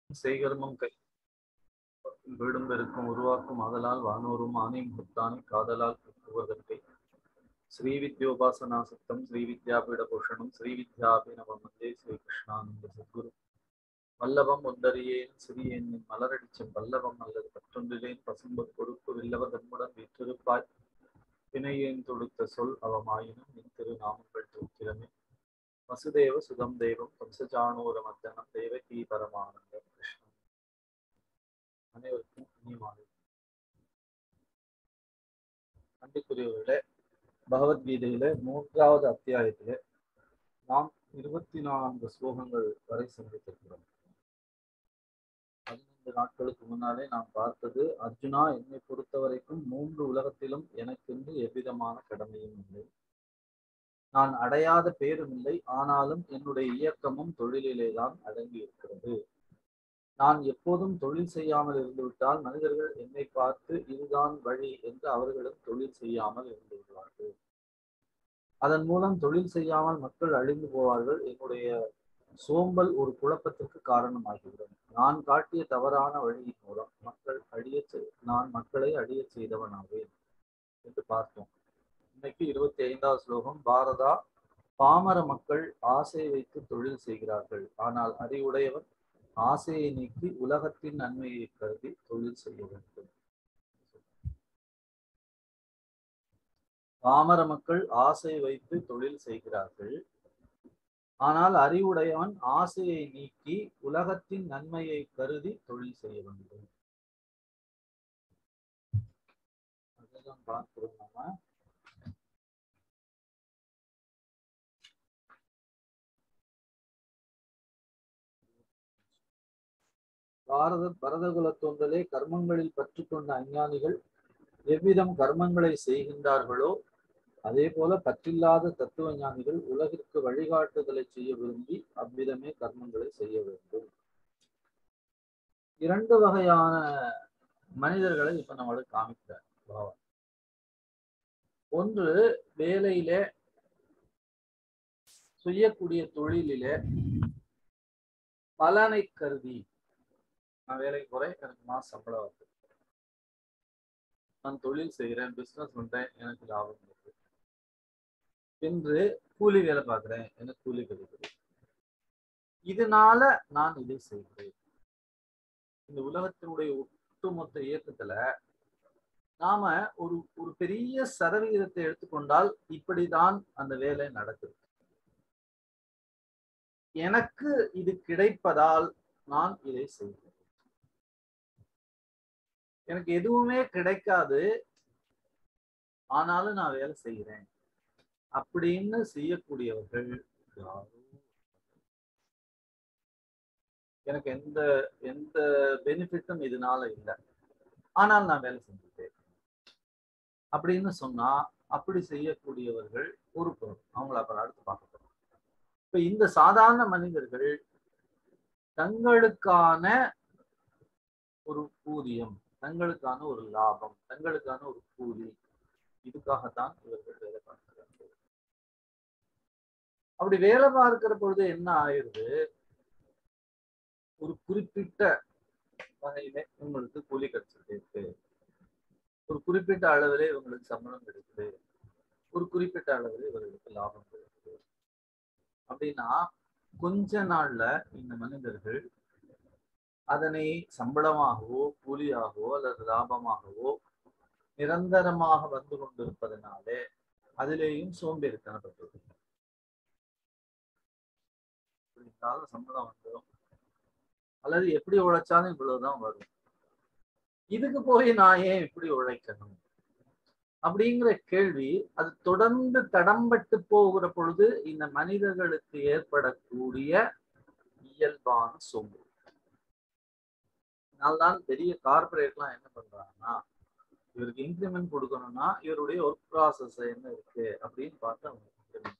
செய்கர்மம் கை வீடும் பெருக்கும் உருவாக்கும் ஆதலால் வானோரும் ஆணையும் முத்தானை காதலால் புகுவதற்கை ஸ்ரீ வித்யோபாசனா சத்தம் ஸ்ரீ வித்யாபீட பூஷணம் ஸ்ரீ வித்யாபினவம் வந்தே ஸ்ரீ கிருஷ்ணானந்த சத்குரு வல்லபம் ஒன்றறியேன் சிறியேன் நின் மலரடிச்சும் வல்லபம் அல்லது பற்றொன்றிலேன் பசும்பொற் கொடுப்பு வில்லவ தன்முடன் வீற்றிருப்பாய் பிணையேன் தொடுத்த சொல் அவமாயினும் நின் திருநாமங்கள் தூக்கிரமே வசுதேவ சுதம் தேவம் வம்சஜானோர மத்தனம் தேவகி பரமானந்தம் கிருஷ்ணன் அனைவருக்கும் இனியமாக அன்புக்குரியவர்களே பகவத்கீதையில மூன்றாவது அத்தியாயத்திலே நாம் இருபத்தி நான்கு ஸ்லோகங்கள் வரை சந்தித்திருக்கிறோம் பதினைந்து நாட்களுக்கு முன்னாலே நாம் பார்த்தது அர்ஜுனா என்னை பொறுத்த வரைக்கும் மூன்று உலகத்திலும் எனக்கென்று எவ்விதமான கடமையும் இல்லை நான் அடையாத பேரும் இல்லை ஆனாலும் என்னுடைய இயக்கமும் தொழிலிலே தான் அடங்கி இருக்கிறது நான் எப்போதும் தொழில் செய்யாமல் இருந்துவிட்டால் மனிதர்கள் என்னை பார்த்து இதுதான் வழி என்று அவர்களும் தொழில் செய்யாமல் இருந்து விடுவார்கள் அதன் மூலம் தொழில் செய்யாமல் மக்கள் அழிந்து போவார்கள் என்னுடைய சோம்பல் ஒரு குழப்பத்திற்கு காரணமாகிவிடும் நான் காட்டிய தவறான வழியின் மூலம் மக்கள் அழிய நான் மக்களை அழிய செய்தவனாவேன் என்று பார்த்தோம் இன்னைக்கு இருபத்தி ஐந்தாவது ஸ்லோகம் பாரதா பாமர மக்கள் ஆசை வைத்து தொழில் செய்கிறார்கள் ஆனால் அறிவுடையவன் ஆசையை நீக்கி உலகத்தின் நன்மையை கருதி தொழில் செய்ய வேண்டும் பாமர மக்கள் ஆசை வைத்து தொழில் செய்கிறார்கள் ஆனால் அறிவுடையவன் ஆசையை நீக்கி உலகத்தின் நன்மையை கருதி தொழில் செய்ய வேண்டும் அதுதான் பார்க்கிறோம் நம்ம பாரத பரதகுல தோன்றலே கர்மங்களில் பற்று கொண்ட அஞ்ஞானிகள் எவ்விதம் கர்மங்களை செய்கின்றார்களோ அதே போல பற்றில்லாத தத்துவ ஞானிகள் உலகிற்கு வழிகாட்டுதலை செய்ய விரும்பி அவ்விதமே கர்மங்களை செய்ய வேண்டும் இரண்டு வகையான மனிதர்களை இப்ப நம்மளுக்கு காமிக்கிறார் பாபா ஒன்று வேலையிலே செய்யக்கூடிய தொழிலிலே பலனை கருதி நான் வேலைக்கு போறேன் எனக்கு மாசம் சம்பளம் வருது நான் தொழில் செய்கிறேன் பிசினஸ் பண்றேன் எனக்கு லாபம் வருது என்று கூலி வேலை பார்க்கிறேன் எனக்கு கூலி கிடைக்குது இதனால நான் இதை செய்கிறேன் இந்த உலகத்தினுடைய ஒட்டுமொத்த இயக்கத்துல நாம ஒரு ஒரு பெரிய சதவிகிதத்தை எடுத்துக்கொண்டால் இப்படிதான் அந்த வேலை நடக்குது எனக்கு இது கிடைப்பதால் நான் இதை செய்கிறேன் எனக்கு எதுவுமே கிடைக்காது ஆனாலும் நான் வேலை செய்கிறேன் அப்படின்னு செய்யக்கூடியவர்கள் யாரும் எனக்கு எந்த எந்த பெனிஃபிட்டும் இதனால இல்லை ஆனால் நான் வேலை செஞ்சுட்டேன் அப்படின்னு சொன்னா அப்படி செய்யக்கூடியவர்கள் ஒரு பொருள் அவங்கள அப்புறம் அடுத்து பார்க்க போறோம் இப்ப இந்த சாதாரண மனிதர்கள் தங்களுக்கான ஒரு ஊதியம் தங்களுக்கான ஒரு லாபம் தங்களுக்கான ஒரு கூலி இதுக்காகத்தான் இவர்கள் வேலை பார்க்கிறார்கள் அப்படி வேலை பார்க்கிற பொழுது என்ன ஆயிடுது ஒரு குறிப்பிட்ட வகையில இவங்களுக்கு கூலி கிடைச்சிட்டு இருக்கு ஒரு குறிப்பிட்ட அளவிலே இவங்களுக்கு சம்பளம் கிடைக்குது ஒரு குறிப்பிட்ட அளவில் இவர்களுக்கு லாபம் கிடைக்குது அப்படின்னா கொஞ்ச நாள்ல இந்த மனிதர்கள் அதனை சம்பளமாகவோ கூலியாகவோ அல்லது லாபமாகவோ நிரந்தரமாக வந்து கொண்டிருப்பதனாலே அதிலேயும் சோம்பேறித்தனப்பட்டது இருந்தாலும் சம்பளம் வந்துடும் அல்லது எப்படி உழைச்சாலும் இவ்வளவுதான் வரும் இதுக்கு போய் நான் ஏன் இப்படி உழைக்கணும் அப்படிங்கிற கேள்வி அது தொடர்ந்து தடம்பட்டு போகிற பொழுது இந்த மனிதர்களுக்கு ஏற்படக்கூடிய இயல்பான சோம்பு அதனால்தான் பெரிய கார்பரேட்லாம் என்ன பண்றாங்கன்னா இவருக்கு இன்க்ரிமெண்ட் கொடுக்கணும்னா இவருடைய ஒர்க் ப்ராசஸ் என்ன இருக்கு அப்படின்னு பார்த்து அவங்க இன்க்ரிமெண்ட்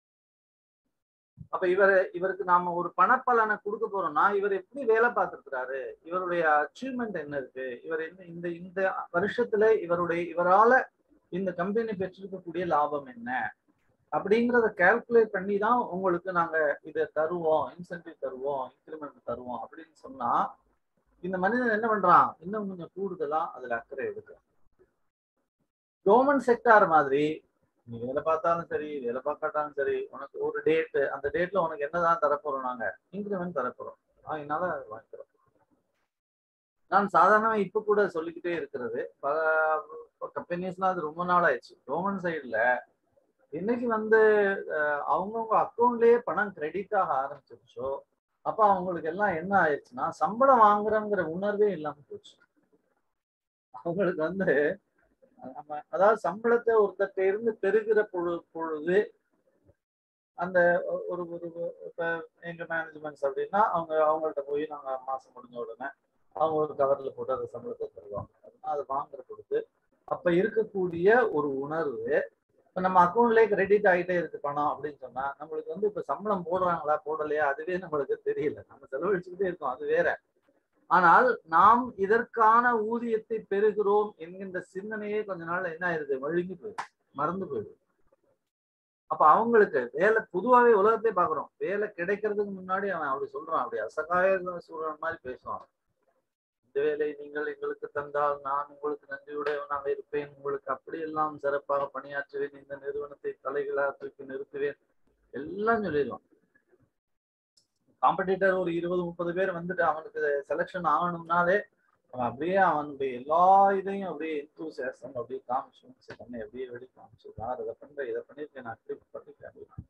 அப்ப இவர் இவருக்கு நாம ஒரு பணப்பலனை கொடுக்க போறோம்னா இவர் எப்படி வேலை பார்த்திருக்கிறாரு இவருடைய அச்சீவ்மெண்ட் என்ன இருக்கு இவர் என்ன இந்த இந்த வருஷத்துல இவருடைய இவரால இந்த கம்பெனி பெற்றிருக்கக்கூடிய லாபம் என்ன அப்படிங்கிறத கால்குலேட் பண்ணி தான் உங்களுக்கு நாங்க இதை தருவோம் இன்சென்டிவ் தருவோம் இன்க்ரிமெண்ட் தருவோம் அப்படின்னு சொன்னா இந்த மனிதன் என்ன பண்றான் இன்னும் கொஞ்சம் கூடுதலா அதுல அக்கறை எடுக்கிறான் கவர்மெண்ட் செக்டார் மாதிரி நீ வேலை பார்த்தாலும் சரி வேலை பார்க்காட்டாலும் சரி உனக்கு ஒரு டேட் அந்த டேட்ல உனக்கு என்னதான் தரப்போறோம் நாங்க இன்க்ரிமெண்ட் தரப்போறோம் அதனால வாங்கிக்கிறோம் நான் சாதாரணமா இப்ப கூட சொல்லிக்கிட்டே இருக்கிறது பல கம்பெனிஸ்லாம் அது ரொம்ப நாள் ஆயிடுச்சு கவர்மெண்ட் சைடுல இன்னைக்கு வந்து அவங்கவுங்க அக்கௌண்ட்லயே பணம் கிரெடிட் ஆக ஆரம்பிச்சிருச்சோ அப்ப அவங்களுக்கு எல்லாம் என்ன ஆயிடுச்சுன்னா சம்பளம் வாங்குறோங்கிற உணர்வே இல்லாம போச்சு அவங்களுக்கு வந்து நம்ம அதாவது சம்பளத்தை ஒருத்தர்கிட்ட இருந்து பெறுகிற பொழு பொழுது அந்த ஒரு ஒரு இப்ப எங்க மேனேஜ்மெண்ட்ஸ் அப்படின்னா அவங்க அவங்கள்ட்ட போய் நாங்க மாசம் முடிஞ்ச உடனே அவங்க ஒரு கவர்ல போட்டு அந்த சம்பளத்தை தருவாங்க அப்படின்னா அது வாங்குற பொழுது அப்ப இருக்கக்கூடிய ஒரு உணர்வு இப்ப நம்ம அக்கௌண்ட்லயே கிரெடிட் ஆகிட்டே இருக்கு பணம் அப்படின்னு சொன்னா நம்மளுக்கு வந்து இப்ப சம்பளம் போடுறாங்களா போடலையா அதுவே நம்மளுக்கு தெரியல நம்ம செலவழிச்சுக்கிட்டே இருக்கோம் அது வேற ஆனால் நாம் இதற்கான ஊதியத்தை பெறுகிறோம் என்கின்ற சிந்தனையே கொஞ்ச நாள்ல என்ன ஆயிருது வழுங்கி போயிடுது மறந்து போயிடுது அப்ப அவங்களுக்கு வேலை பொதுவாகவே உலகத்தையே பாக்குறோம் வேலை கிடைக்கிறதுக்கு முன்னாடி அவன் அப்படி சொல்றான் அப்படி அசகாய சூழல் மாதிரி பேசுவான் இந்த வேலை நீங்கள் எங்களுக்கு தந்தால் நான் உங்களுக்கு நன்றியுடையவனாக இருப்பேன் உங்களுக்கு அப்படியெல்லாம் சிறப்பாக பணியாற்றுவேன் இந்த நிறுவனத்தை தலைகளாக தூக்கி நிறுத்துவேன் எல்லாம் சொல்லிடுவான் காம்படிட்டர் ஒரு இருபது முப்பது பேர் வந்துட்டு அவனுக்கு செலெக்ஷன் ஆகணும்னாலே அவன் அப்படியே அவனுடைய எல்லா இதையும் அப்படியே எந்தூசியாசம் அப்படியே காமிச்சு தன்னை அப்படியே வெளி காமிச்சு நான் இதை பண்றேன் இதை பண்ணிருக்கேன் நான் அப்படி பண்ணிருக்கேன்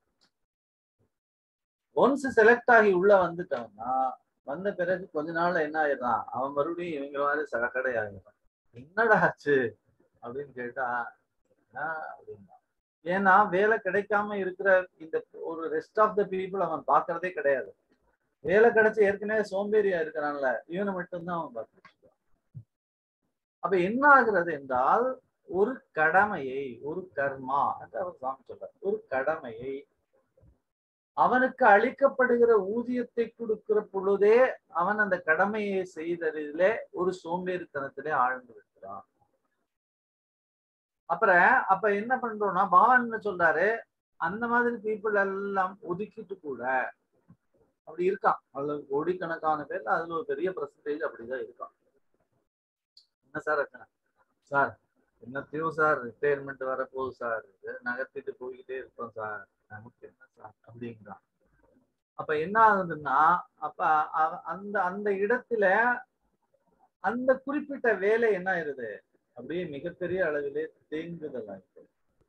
ஒன்ஸ் செலக்ட் ஆகி உள்ள வந்துட்டவன்னா வந்த பிறகு கொஞ்ச நாள்ல என்ன ஆயிடுறான் அவன் மறுபடியும் இவங்க மாதிரி சகக்கடை ஆகிடுறான் என்னடா ஆச்சு அப்படின்னு கேட்டா அப்படின்னா ஏன்னா வேலை கிடைக்காம இருக்கிற இந்த ஒரு ரெஸ்ட் ஆஃப் த பீப்புள் அவன் பாக்குறதே கிடையாது வேலை கிடைச்சு ஏற்கனவே சோம்பேறியா இருக்கிறான்ல இவனை மட்டும்தான் அவன் பார்த்துட்டு அப்ப என்ன ஆகுறது என்றால் ஒரு கடமையை ஒரு கர்மா என்று அவர் சாமி சொல்றார் ஒரு கடமையை அவனுக்கு அளிக்கப்படுகிற ஊதியத்தை கொடுக்கிற பொழுதே அவன் அந்த கடமையை செய்ததிலே ஒரு சோம்பேறித்தனத்திலே ஆழ்ந்து விடுகிறான் அப்புறம் அப்ப என்ன பண்றோம்னா பகவான் என்ன சொல்றாரு அந்த மாதிரி பீப்புள் எல்லாம் ஒதுக்கிட்டு கூட அப்படி இருக்கான் அதுல கோடிக்கணக்கான பேர்ல அதுல ஒரு பெரிய பர்சன்டேஜ் அப்படிதான் இருக்கான் என்ன சார் ரச்சனை சார் என்னத்தையும் சார் ரிட்டையர்மெண்ட் வரப்போகுது சார் நகர்த்திட்டு போய்கிட்டே இருப்போம் சார் நமக்கு என்ன சார் அப்படிங்கிறான் அப்ப என்ன ஆகுதுன்னா அப்ப அந்த அந்த இடத்துல அந்த குறிப்பிட்ட வேலை என்ன ஆயிருது அப்படியே மிகப்பெரிய அளவிலே தேங்குதல் ஆயிடுது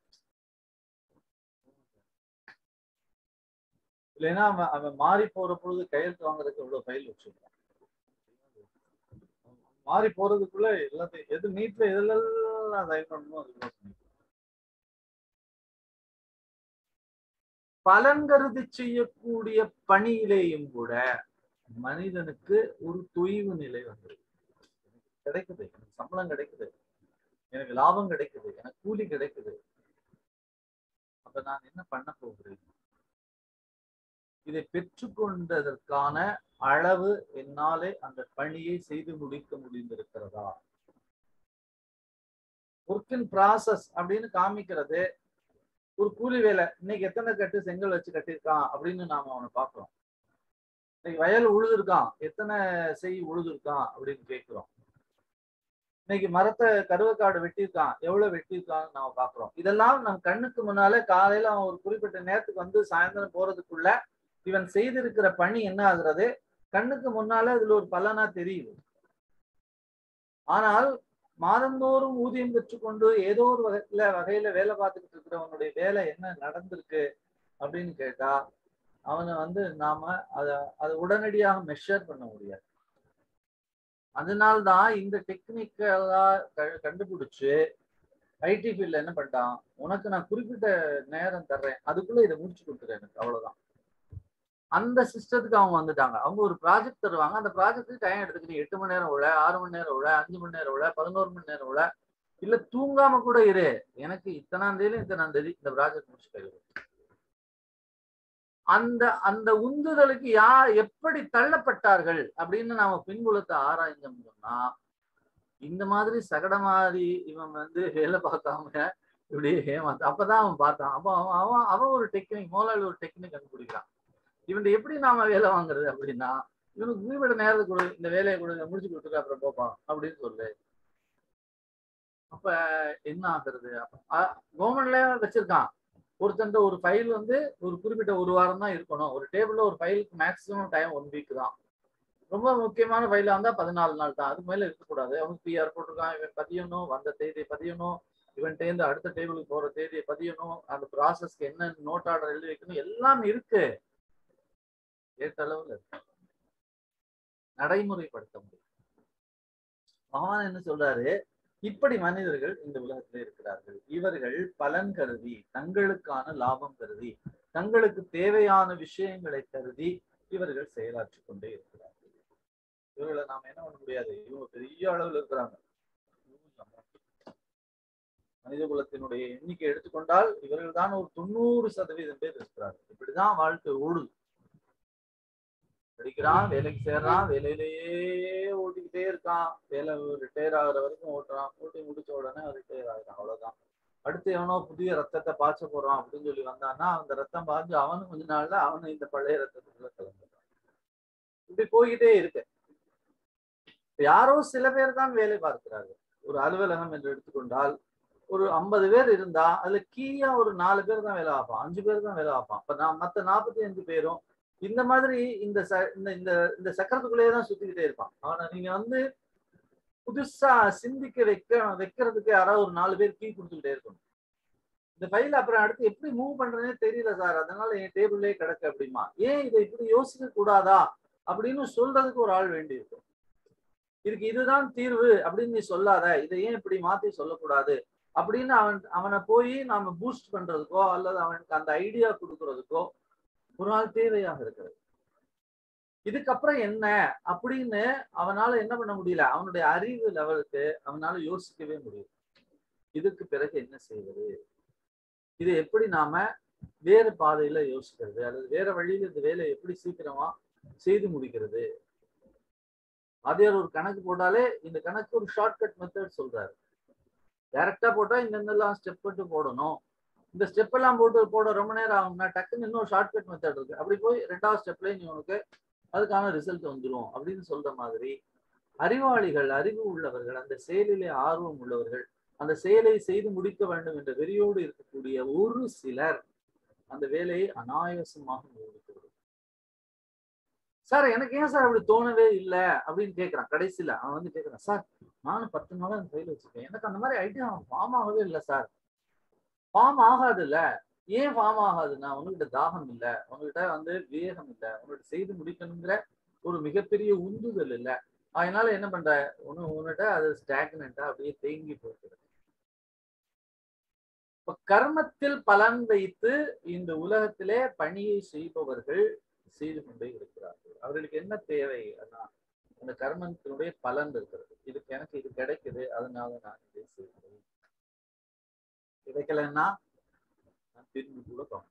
இல்லைன்னா அவன் அவன் மாறி போற பொழுது கையெழுத்து வாங்குறதுக்கு இவ்வளவு ஃபைல் வச்சிருக்கான் மாறி போறதுக்குள்ள எல்லாத்தையும் எது நீட்ல எதுலாம் சைன் பண்ணணும் அதுக்குள்ள பலன் கருதி செய்யக்கூடிய பணியிலேயும் கூட மனிதனுக்கு ஒரு தொய்வு நிலை வந்துருக்கு கிடைக்குது எனக்கு சம்பளம் கிடைக்குது எனக்கு லாபம் கிடைக்குது எனக்கு கூலி கிடைக்குது அப்ப நான் என்ன பண்ண போகிறேன் இதை பெற்றுக்கொண்டதற்கான அளவு என்னாலே அந்த பணியை செய்து முடிக்க முடிந்திருக்கிறதா ஒர்க் இன் ப்ராசஸ் அப்படின்னு காமிக்கிறது ஒரு கூலி வேலை இன்னைக்கு எத்தனை கட்டு செங்கல் வச்சு கட்டியிருக்கான் அப்படின்னு நாம அவனை பார்க்கிறோம் இன்னைக்கு வயல் உழுதுருக்கான் எத்தனை செய் உழுதுருக்கான் அப்படின்னு கேட்கிறோம் இன்னைக்கு மரத்தை கருவக்காடு வெட்டியிருக்கான் எவ்வளவு வெட்டியிருக்கான்னு நாம பாக்குறோம் இதெல்லாம் நம் கண்ணுக்கு முன்னாலே காலையில அவன் ஒரு குறிப்பிட்ட நேரத்துக்கு வந்து சாயந்தரம் போறதுக்குள்ள இவன் செய்திருக்கிற பணி என்ன ஆகுறது கண்ணுக்கு முன்னால இதுல ஒரு பலனா தெரியுது ஆனால் மாதந்தோறும் ஊதியம் பெற்றுக்கொண்டு ஏதோ ஒரு வகையில வகையில வேலை பார்த்துக்கிட்டு இருக்கிறவனுடைய வேலை என்ன நடந்திருக்கு அப்படின்னு கேட்டா அவனை வந்து நாம அத அதை உடனடியாக மெஷர் பண்ண முடியாது அதனால்தான் இந்த டெக்னிக்கலா கண்டுபிடிச்சு ஐடி ஃபீல்ட்ல என்ன பண்ணிட்டான் உனக்கு நான் குறிப்பிட்ட நேரம் தர்றேன் அதுக்குள்ள இதை முடிச்சு கொடுத்துறேன் எனக்கு அவ்வளவுதான் அந்த சிஸ்டத்துக்கு அவங்க வந்துட்டாங்க அவங்க ஒரு ப்ராஜெக்ட் தருவாங்க அந்த ப்ராஜெக்ட்டுக்கு டைம் எடுத்துக்கு நீ எட்டு மணி நேரம் உள்ள ஆறு மணி நேரம் உள்ள அஞ்சு மணி நேரம் உள்ள பதினோரு மணி நேரம் உள்ள இல்ல தூங்காம கூட இரு எனக்கு இத்தனாம் தேதி இத்தனாம் தேதி இந்த ப்ராஜெக்ட் முடிச்சு கையில் அந்த அந்த உந்துதலுக்கு யார் எப்படி தள்ளப்பட்டார்கள் அப்படின்னு நாம பின்புலத்தை ஆராய்ஞ்சோம் சொன்னா இந்த மாதிரி சகட மாதிரி இவன் வந்து வேலை பார்க்காம இப்படி ஏமாத்து அப்பதான் அவன் பார்த்தான் அப்போ அவன் அவன் அவன் ஒரு டெக்னிக் முதலாளி ஒரு டெக்னிக் கண்டுபிடிக்கிறான் இவன் எப்படி நாம வேலை வாங்குறது அப்படின்னா இவனுக்கு வீவிட நேரத்துக்கு கொடு இந்த வேலையை கொடுங்க முடிச்சு கொடுத்துட்டு அப்புறம் போப்பான் அப்படின்னு சொல்லு அப்ப என்ன ஆகுறது கவர்மெண்ட்ல வச்சிருக்கான் ஒருத்தன்ட்ட ஒரு ஃபைல் வந்து ஒரு குறிப்பிட்ட ஒரு வாரம் தான் இருக்கணும் ஒரு டேபிள்ல ஒரு ஃபைலுக்கு மேக்ஸிமம் டைம் ஒன் வீக் தான் ரொம்ப முக்கியமான ஃபைலா இருந்தா பதினாலு நாள் தான் அதுக்கு மேல இருக்கக்கூடாது அவனுக்கு பிஆர் போட்டிருக்கான் இவன் பதியணும் வந்த தேதியை பதியணும் இவன்கிட்ட அடுத்த டேபிளுக்கு போற தேதியை பதியணும் அந்த ப்ராசஸ்க்கு என்ன நோட் ஆர்டர் எழுதி வைக்கணும் எல்லாம் இருக்கு ஏற்ற அளவுல இருக்கு நடைமுறைப்படுத்த முடியும் பகவான் என்ன சொல்றாரு இப்படி மனிதர்கள் இந்த உலகத்தில் இருக்கிறார்கள் இவர்கள் பலன் கருதி தங்களுக்கான லாபம் கருதி தங்களுக்கு தேவையான விஷயங்களை கருதி இவர்கள் செயலாற்றி கொண்டே இருக்கிறார்கள் இவர்களை நாம என்ன பண்ண முடியாது இவங்க பெரிய அளவில் இருக்கிறாங்க மனித குலத்தினுடைய எண்ணிக்கை எடுத்துக்கொண்டால் இவர்கள் தான் ஒரு தொண்ணூறு சதவீதம் பேர் இருக்கிறார்கள் இப்படிதான் வாழ்க்கை ஓடுது படிக்கிறான் வேலைக்கு சேர்றான் வேலையிலேயே ஓட்டிக்கிட்டே இருக்கான் வேலை ரிட்டையர் ஆகுற வரைக்கும் ஓட்டுறான் ஓட்டி முடிச்ச உடனே ரிட்டையர் ஆகுறான் அவ்வளவுதான் அடுத்து எவனோ புதிய ரத்தத்தை பாய்ச்ச போறான் அப்படின்னு சொல்லி வந்தான்னா அந்த ரத்தம் பாய்ஞ்சு அவனு கொஞ்ச நாள்ல அவனு இந்த பழைய ரத்தத்துக்குள்ள கலந்துறான் இப்படி போய்கிட்டே இருக்கு யாரோ சில பேர் தான் வேலை பார்க்கிறார்கள் ஒரு அலுவலகம் என்று எடுத்துக்கொண்டால் ஒரு ஐம்பது பேர் இருந்தா அதுல கீயா ஒரு நாலு பேர் தான் வேலை பார்ப்பான் அஞ்சு பேர் தான் வேலை பார்ப்பான் இப்ப நான் மத்த நாற்பத்தி அஞ்சு பேரும் இந்த மாதிரி இந்த ச இந்த இந்த இந்த சக்கரத்துக்குள்ளேயே தான் சுத்திக்கிட்டே இருப்பான் ஆனா நீங்க வந்து புதுசா சிந்திக்க வைக்க வைக்கிறதுக்கு யாராவது ஒரு நாலு பேர் கீ கொடுத்துக்கிட்டே இருக்கணும் இந்த ஃபைல் அப்புறம் அடுத்து எப்படி மூவ் பண்றதுனே தெரியல சார் அதனால என் டேபிள்லயே கிடக்கு அப்படிமா ஏன் இதை இப்படி யோசிக்க கூடாதா அப்படின்னு சொல்றதுக்கு ஒரு ஆள் வேண்டி இருக்கும் இதுக்கு இதுதான் தீர்வு அப்படின்னு நீ சொல்லாத இதை ஏன் இப்படி மாத்தி சொல்லக்கூடாது அப்படின்னு அவன் அவனை போய் நாம பூஸ்ட் பண்றதுக்கோ அல்லது அவனுக்கு அந்த ஐடியா கொடுக்கறதுக்கோ ஒரு நாள் தேவையாக இருக்கிறது இதுக்கப்புறம் என்ன அப்படின்னு அவனால என்ன பண்ண முடியல அவனுடைய அறிவு லெவலுக்கு அவனால யோசிக்கவே முடியும் இதுக்கு பிறகு என்ன செய்வது இது எப்படி நாம வேறு பாதையில யோசிக்கிறது அல்லது வேற வழியில இந்த வேலையை எப்படி சீக்கிரமா செய்து முடிக்கிறது வாத்தியார் ஒரு கணக்கு போட்டாலே இந்த கணக்கு ஒரு ஷார்ட்கட் மெத்தட் சொல்றாரு டைரக்டா போட்டா இந்தெல்லாம் ஸ்டெப் போட்டு போடணும் இந்த ஸ்டெப் எல்லாம் போட்டு போட ரொம்ப நேரம் ஆகும்னா டக்குன்னு இன்னொரு ஷார்ட்கட் மெத்தட் இருக்கு அப்படி போய் ரெண்டாவது ஸ்டெப்ல நீ உனக்கு அதுக்கான ரிசல்ட் வந்துடும் அப்படின்னு சொல்ற மாதிரி அறிவாளிகள் அறிவு உள்ளவர்கள் அந்த செயலிலே ஆர்வம் உள்ளவர்கள் அந்த செயலை செய்து முடிக்க வேண்டும் என்ற வெறியோடு இருக்கக்கூடிய ஒரு சிலர் அந்த வேலையை அனாயாசமாக முடிக்கிறது சார் எனக்கு ஏன் சார் அப்படி தோணவே இல்லை அப்படின்னு கேட்கிறான் கடைசியில அவன் வந்து கேட்கிறான் சார் நானும் பத்து நாளா அந்த ஃபைல் வச்சிருக்கேன் எனக்கு அந்த மாதிரி ஐடியா ஃபார்ம் ஆகவே இல்லை சார் ஃபார்ம் ஆகாது இல்ல ஏன் ஃபார்ம் ஆகாதுன்னா உங்ககிட்ட தாகம் இல்ல உங்ககிட்ட வந்து வேகம் இல்ல உங்ககிட்ட செய்து முடிக்கணுங்கிற ஒரு மிகப்பெரிய உந்துதல் இல்ல அதனால என்ன பண்ற ஒண்ணு உன்கிட்ட அது ஸ்டாக்னண்டா அப்படியே தேங்கி போகிறது இப்ப கர்மத்தில் பலன் வைத்து இந்த உலகத்திலே பணியை செய்பவர்கள் செய்து கொண்டே இருக்கிறார்கள் அவர்களுக்கு என்ன தேவை அதான் அந்த கர்மத்தினுடைய பலன் இருக்கிறது இதுக்கு எனக்கு இது கிடைக்குது அதனால நான் இதை செய்கிறேன் கிடைக்கலன்னா நான் திரும்பி கூட போகணும்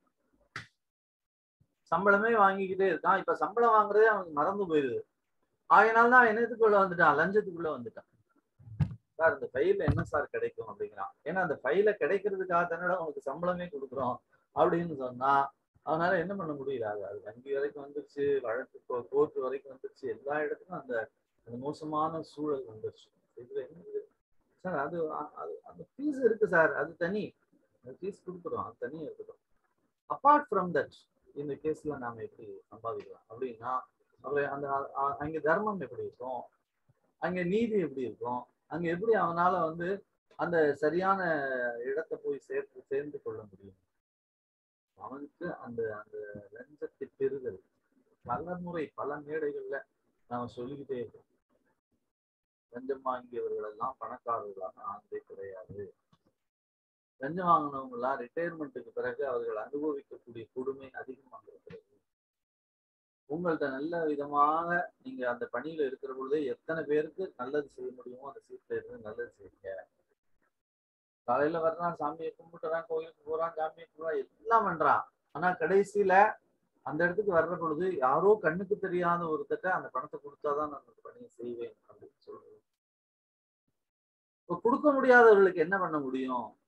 சம்பளமே வாங்கிக்கிட்டே இருக்கான் இப்ப சம்பளம் வாங்குறதே அவனுக்கு மறந்து போயிடுது ஆகினால தான் என்னத்துக்குள்ள வந்துட்டான் லஞ்சத்துக்குள்ள வந்துட்டான் சார் இந்த ஃபைல என்ன சார் கிடைக்கும் அப்படிங்கிறான் ஏன்னா அந்த ஃபைல கிடைக்கிறதுக்காக தானே உனக்கு சம்பளமே கொடுக்குறோம் அப்படின்னு சொன்னா அவனால என்ன பண்ண முடியல அது அது வங்கி வரைக்கும் வந்துருச்சு வழக்கு கோர்ட் வரைக்கும் வந்துருச்சு எல்லா இடத்துக்கும் அந்த அந்த மோசமான சூழல் வந்துருச்சு இதுல என்ன சார் அது அது அந்த ஃபீஸ் இருக்கு சார் அது தனி அந்த ஃபீஸ் கொடுக்குறோம் அது தனியாக இருக்கட்டும் அப்பார்ட் ஃப்ரம் தட் இந்த கேஸ்ல நாம எப்படி சம்பாதிக்கலாம் அப்படின்னா அவர் அந்த அங்க தர்மம் எப்படி இருக்கும் அங்க நீதி எப்படி இருக்கும் அங்க எப்படி அவனால வந்து அந்த சரியான இடத்தை போய் சேர்த்து சேர்ந்து கொள்ள முடியும் அவனுக்கு அந்த அந்த லஞ்சத்தை பெறுதல் பல முறை பல மேடைகள்ல நாம சொல்லிக்கிட்டே இருக்கோம் லஞ்சம் வாங்கியவர்கள் எல்லாம் பணக்காரர்களாக ஆனதே கிடையாது லஞ்சம் வாங்கினவங்க எல்லாம் ரிட்டையர்மெண்ட்டுக்கு பிறகு அவர்கள் அனுபவிக்கக்கூடிய கொடுமை அதிகமாக இருக்கிறது உங்கள்ட்ட நல்ல விதமாக நீங்க அந்த பணியில இருக்கிற பொழுதே எத்தனை பேருக்கு நல்லது செய்ய முடியுமோ அந்த சீட்ல இருந்து நல்லது செய்யுங்க காலையில வர்றான் சாமியை கும்பிட்டுறான் கோயிலுக்கு போறான் சாமியை கும்பிடுறான் எல்லாம் பண்றான் ஆனா கடைசியில அந்த இடத்துக்கு வர்ற பொழுது யாரோ கண்ணுக்கு தெரியாத ஒருத்தட்ட அந்த பணத்தை கொடுத்தாதான் நான் அந்த பணியை செய்வேன் அப்படின்னு சொல்றது இப்ப கொடுக்க முடியாதவர்களுக்கு என்ன பண்ண முடியும்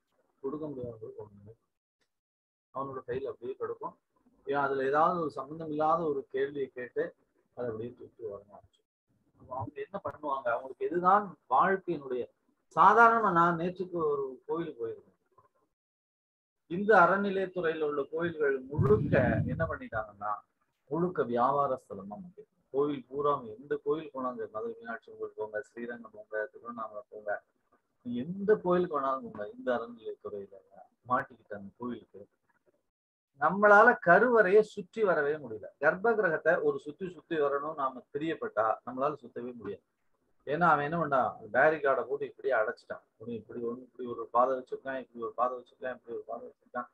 கொடுக்க முடியாதவங்களுக்கு ஒண்ணுமே அவனோட கையில் அப்படியே கிடக்கும் ஏன் அதுல ஏதாவது ஒரு சம்பந்தம் இல்லாத ஒரு கேள்வியை கேட்டு அதை அப்படியே தூக்கி வரணும் அவங்க என்ன பண்ணுவாங்க அவங்களுக்கு எதுதான் வாழ்க்கையினுடைய சாதாரணமா நான் நேற்றுக்கு ஒரு கோயிலுக்கு போயிருந்தேன் இந்த அறநிலையத்துறையில உள்ள கோயில்கள் முழுக்க என்ன பண்ணிட்டாங்கன்னா முழுக்க வியாபார ஸ்தலமா மாட்டேன் கோவில் பூரா எந்த கோயில் போனாங்க மதுரை மீனாட்சி கோயில் போங்க ஸ்ரீரங்கம் போங்க திருவண்ணாமலை போங்க நீ எந்த கோயிலுக்கு வேணாலும் போங்க இந்த அறநிலையத்துறையில மாட்டிக்கிட்ட அந்த கோயிலுக்கு நம்மளால கருவறையை சுற்றி வரவே முடியல கர்ப்ப கிரகத்தை ஒரு சுத்தி சுத்தி வரணும் நாம பிரியப்பட்டா நம்மளால சுத்தவே முடியாது ஏன்னா அவன் என்ன பண்ணான் பேரிகார்டை போட்டு இப்படியே அடைச்சிட்டான் ஒண்ணு இப்படி ஒண்ணு இப்படி ஒரு பாதை வச்சிருக்கான் இப்படி ஒரு பாதை வச்சிருக்கான் இப்படி ஒரு பாதை வச்சிருக்கான்